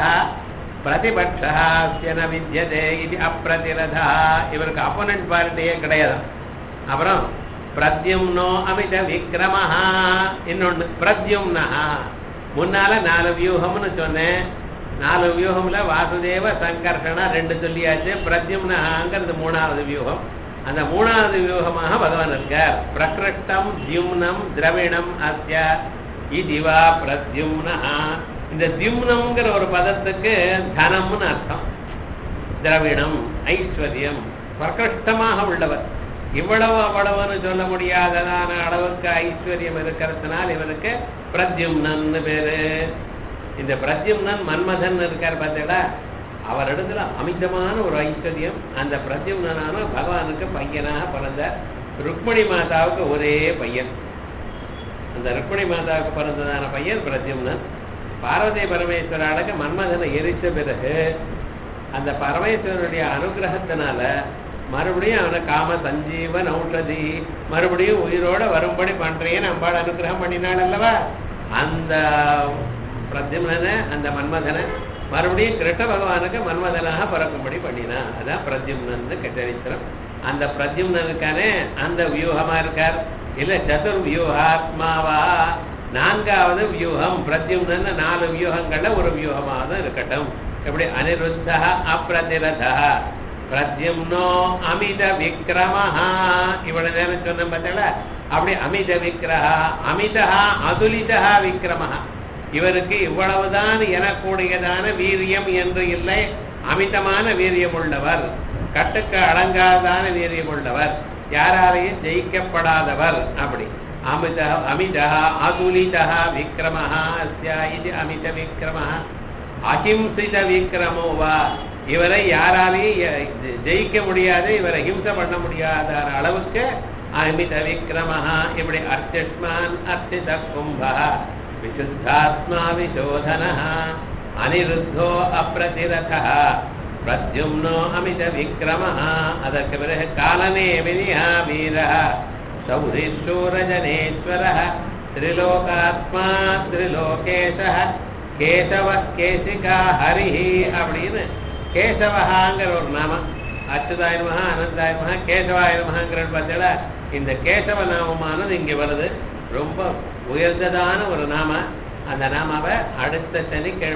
பிரதிபட்ச வித்தியதே இது அப்பிரதிரதா இவருக்கு அப்போனன்ட் பார்ட்டியே கிடையாது அப்புறம் பிரத்யும்னோ அமித விக்ரமஹா இன்னொன்னு பிரத்யும்னஹா முன்னால நாலு வியூகம்னு சொன்னேன் நாலு வியூகம்ல வாசுதேவ சங்கர்ஷனா ரெண்டு சொல்லியாச்சு பிரத்யும்னஹாங்கிறது மூணாவது வியூகம் அந்த மூணாவது வியூகமாக பகவான் இருக்கார் பிரகிருஷ்டம் தியும்னம் திரவிணம் அஸ்ய இதுவா பிரத்யும்னஹா இந்த தியும்னம்ங்கிற ஒரு பதத்துக்கு தனம்னு அர்த்தம் திரவிணம் ஐஸ்வர்யம் பிரகிருஷ்டமாக உள்ளவர் இவ்வளவு அவ்வளவுன்னு சொல்ல முடியாததான அளவுக்கு ஐஸ்வர்யம் இருக்கிறதுனால் இவருக்கு பிரத்யும்னன்னு பேரு இந்த பிரத்யும்னன் மன்மதன் இருக்கார் பார்த்தீங்களா அவர் இடத்துல அமிதமான ஒரு ஐஸ்வர்யம் அந்த பிரத்யும்னனான பகவானுக்கு பையனாக பிறந்த ருக்மணி மாதாவுக்கு ஒரே பையன் அந்த ருக்மணி மாதாவுக்கு பிறந்ததான பையன் பிரத்யும்னன் பார்வதி பரமேஸ்வராளுக்கு மன்மதனை எரித்த பிறகு அந்த பரமேஸ்வரனுடைய அனுகிரகத்தினால மறுபடியும் அவனை காம சஞ்சீவன் ஔஷதி மறுபடியும் உயிரோட வரும்படி பண்றேன்னு அம்பாள் அனுகிரகம் பண்ணினாள் அல்லவா அந்த பிரத்யும்னனை அந்த மன்மதனை மறுபடியும் கிருஷ்ண பகவானுக்கு மன்மதனாக பிறக்கும்படி பண்ணினா அதான் பிரத்யும்னன் சரித்திரம் அந்த பிரத்யும்னனுக்கானே அந்த வியூகமா இருக்கார் இல்ல சதுர் வியூகாத்மாவா நான்காவது வியூகம் பிரத்யும்னன் நாலு வியூகங்கள்ல ஒரு வியூகமாக தான் இருக்கட்டும் எப்படி அனிருத்தா அப்பிரதிரதா பிரத்யும்னோ அமித விக்ரமஹா இவ்வளவு நேரம் சொன்ன பார்த்தீங்களா அப்படி அமித விக்கிரகா அமிதா அதுலிதா விக்ரமஹா இவருக்கு இவ்வளவுதான் எனக்கூடியதான வீரியம் என்று இல்லை அமிதமான வீரியம் உள்ளவர் கட்டுக்கு அடங்காதான வீரியம் உள்ளவர் யாராலையும் ஜெயிக்கப்படாதவர் அப்படி அமித அமிதா அதுலிதா விக்ரமஹா அஸ்யா இது அமித விக்ரமஹா அஹிம்சித விக்ரமோ வா இவரை யாராலையும் ஜெயிக்க முடியாது இவரை ஹிம்சை பண்ண முடியாத அளவுக்கு அமித விக்ரமஹா இப்படி அர்ச்சஸ்மான் அர்ச்சித கும்பா விசுத்தாத்மா விசோதன அனிருத்தோ அப்பிரதிரதா பிரத்யும்னோ அமித விக்ரமஹ அதற்கு பிறகு காலனே வினியா வீர சௌரிஷூரஜனேஸ்வர திரிலோகாத்மா திரிலோகேச கேசவ கேசிகா ஹரிஹி அப்படின்னு கேசவஹாங்கிற ஒரு நாமம் அச்சுதாய நமஹ அனந்தாய நமஹ கேசவாய நமஹங்கிற பார்த்தீங்களா இந்த கேசவ நாமமானது இங்க வருது ரொம்ப உயர்ந்ததான ஒரு நாம அந்த நாமாவை அடுத்த சனிக்கிழமை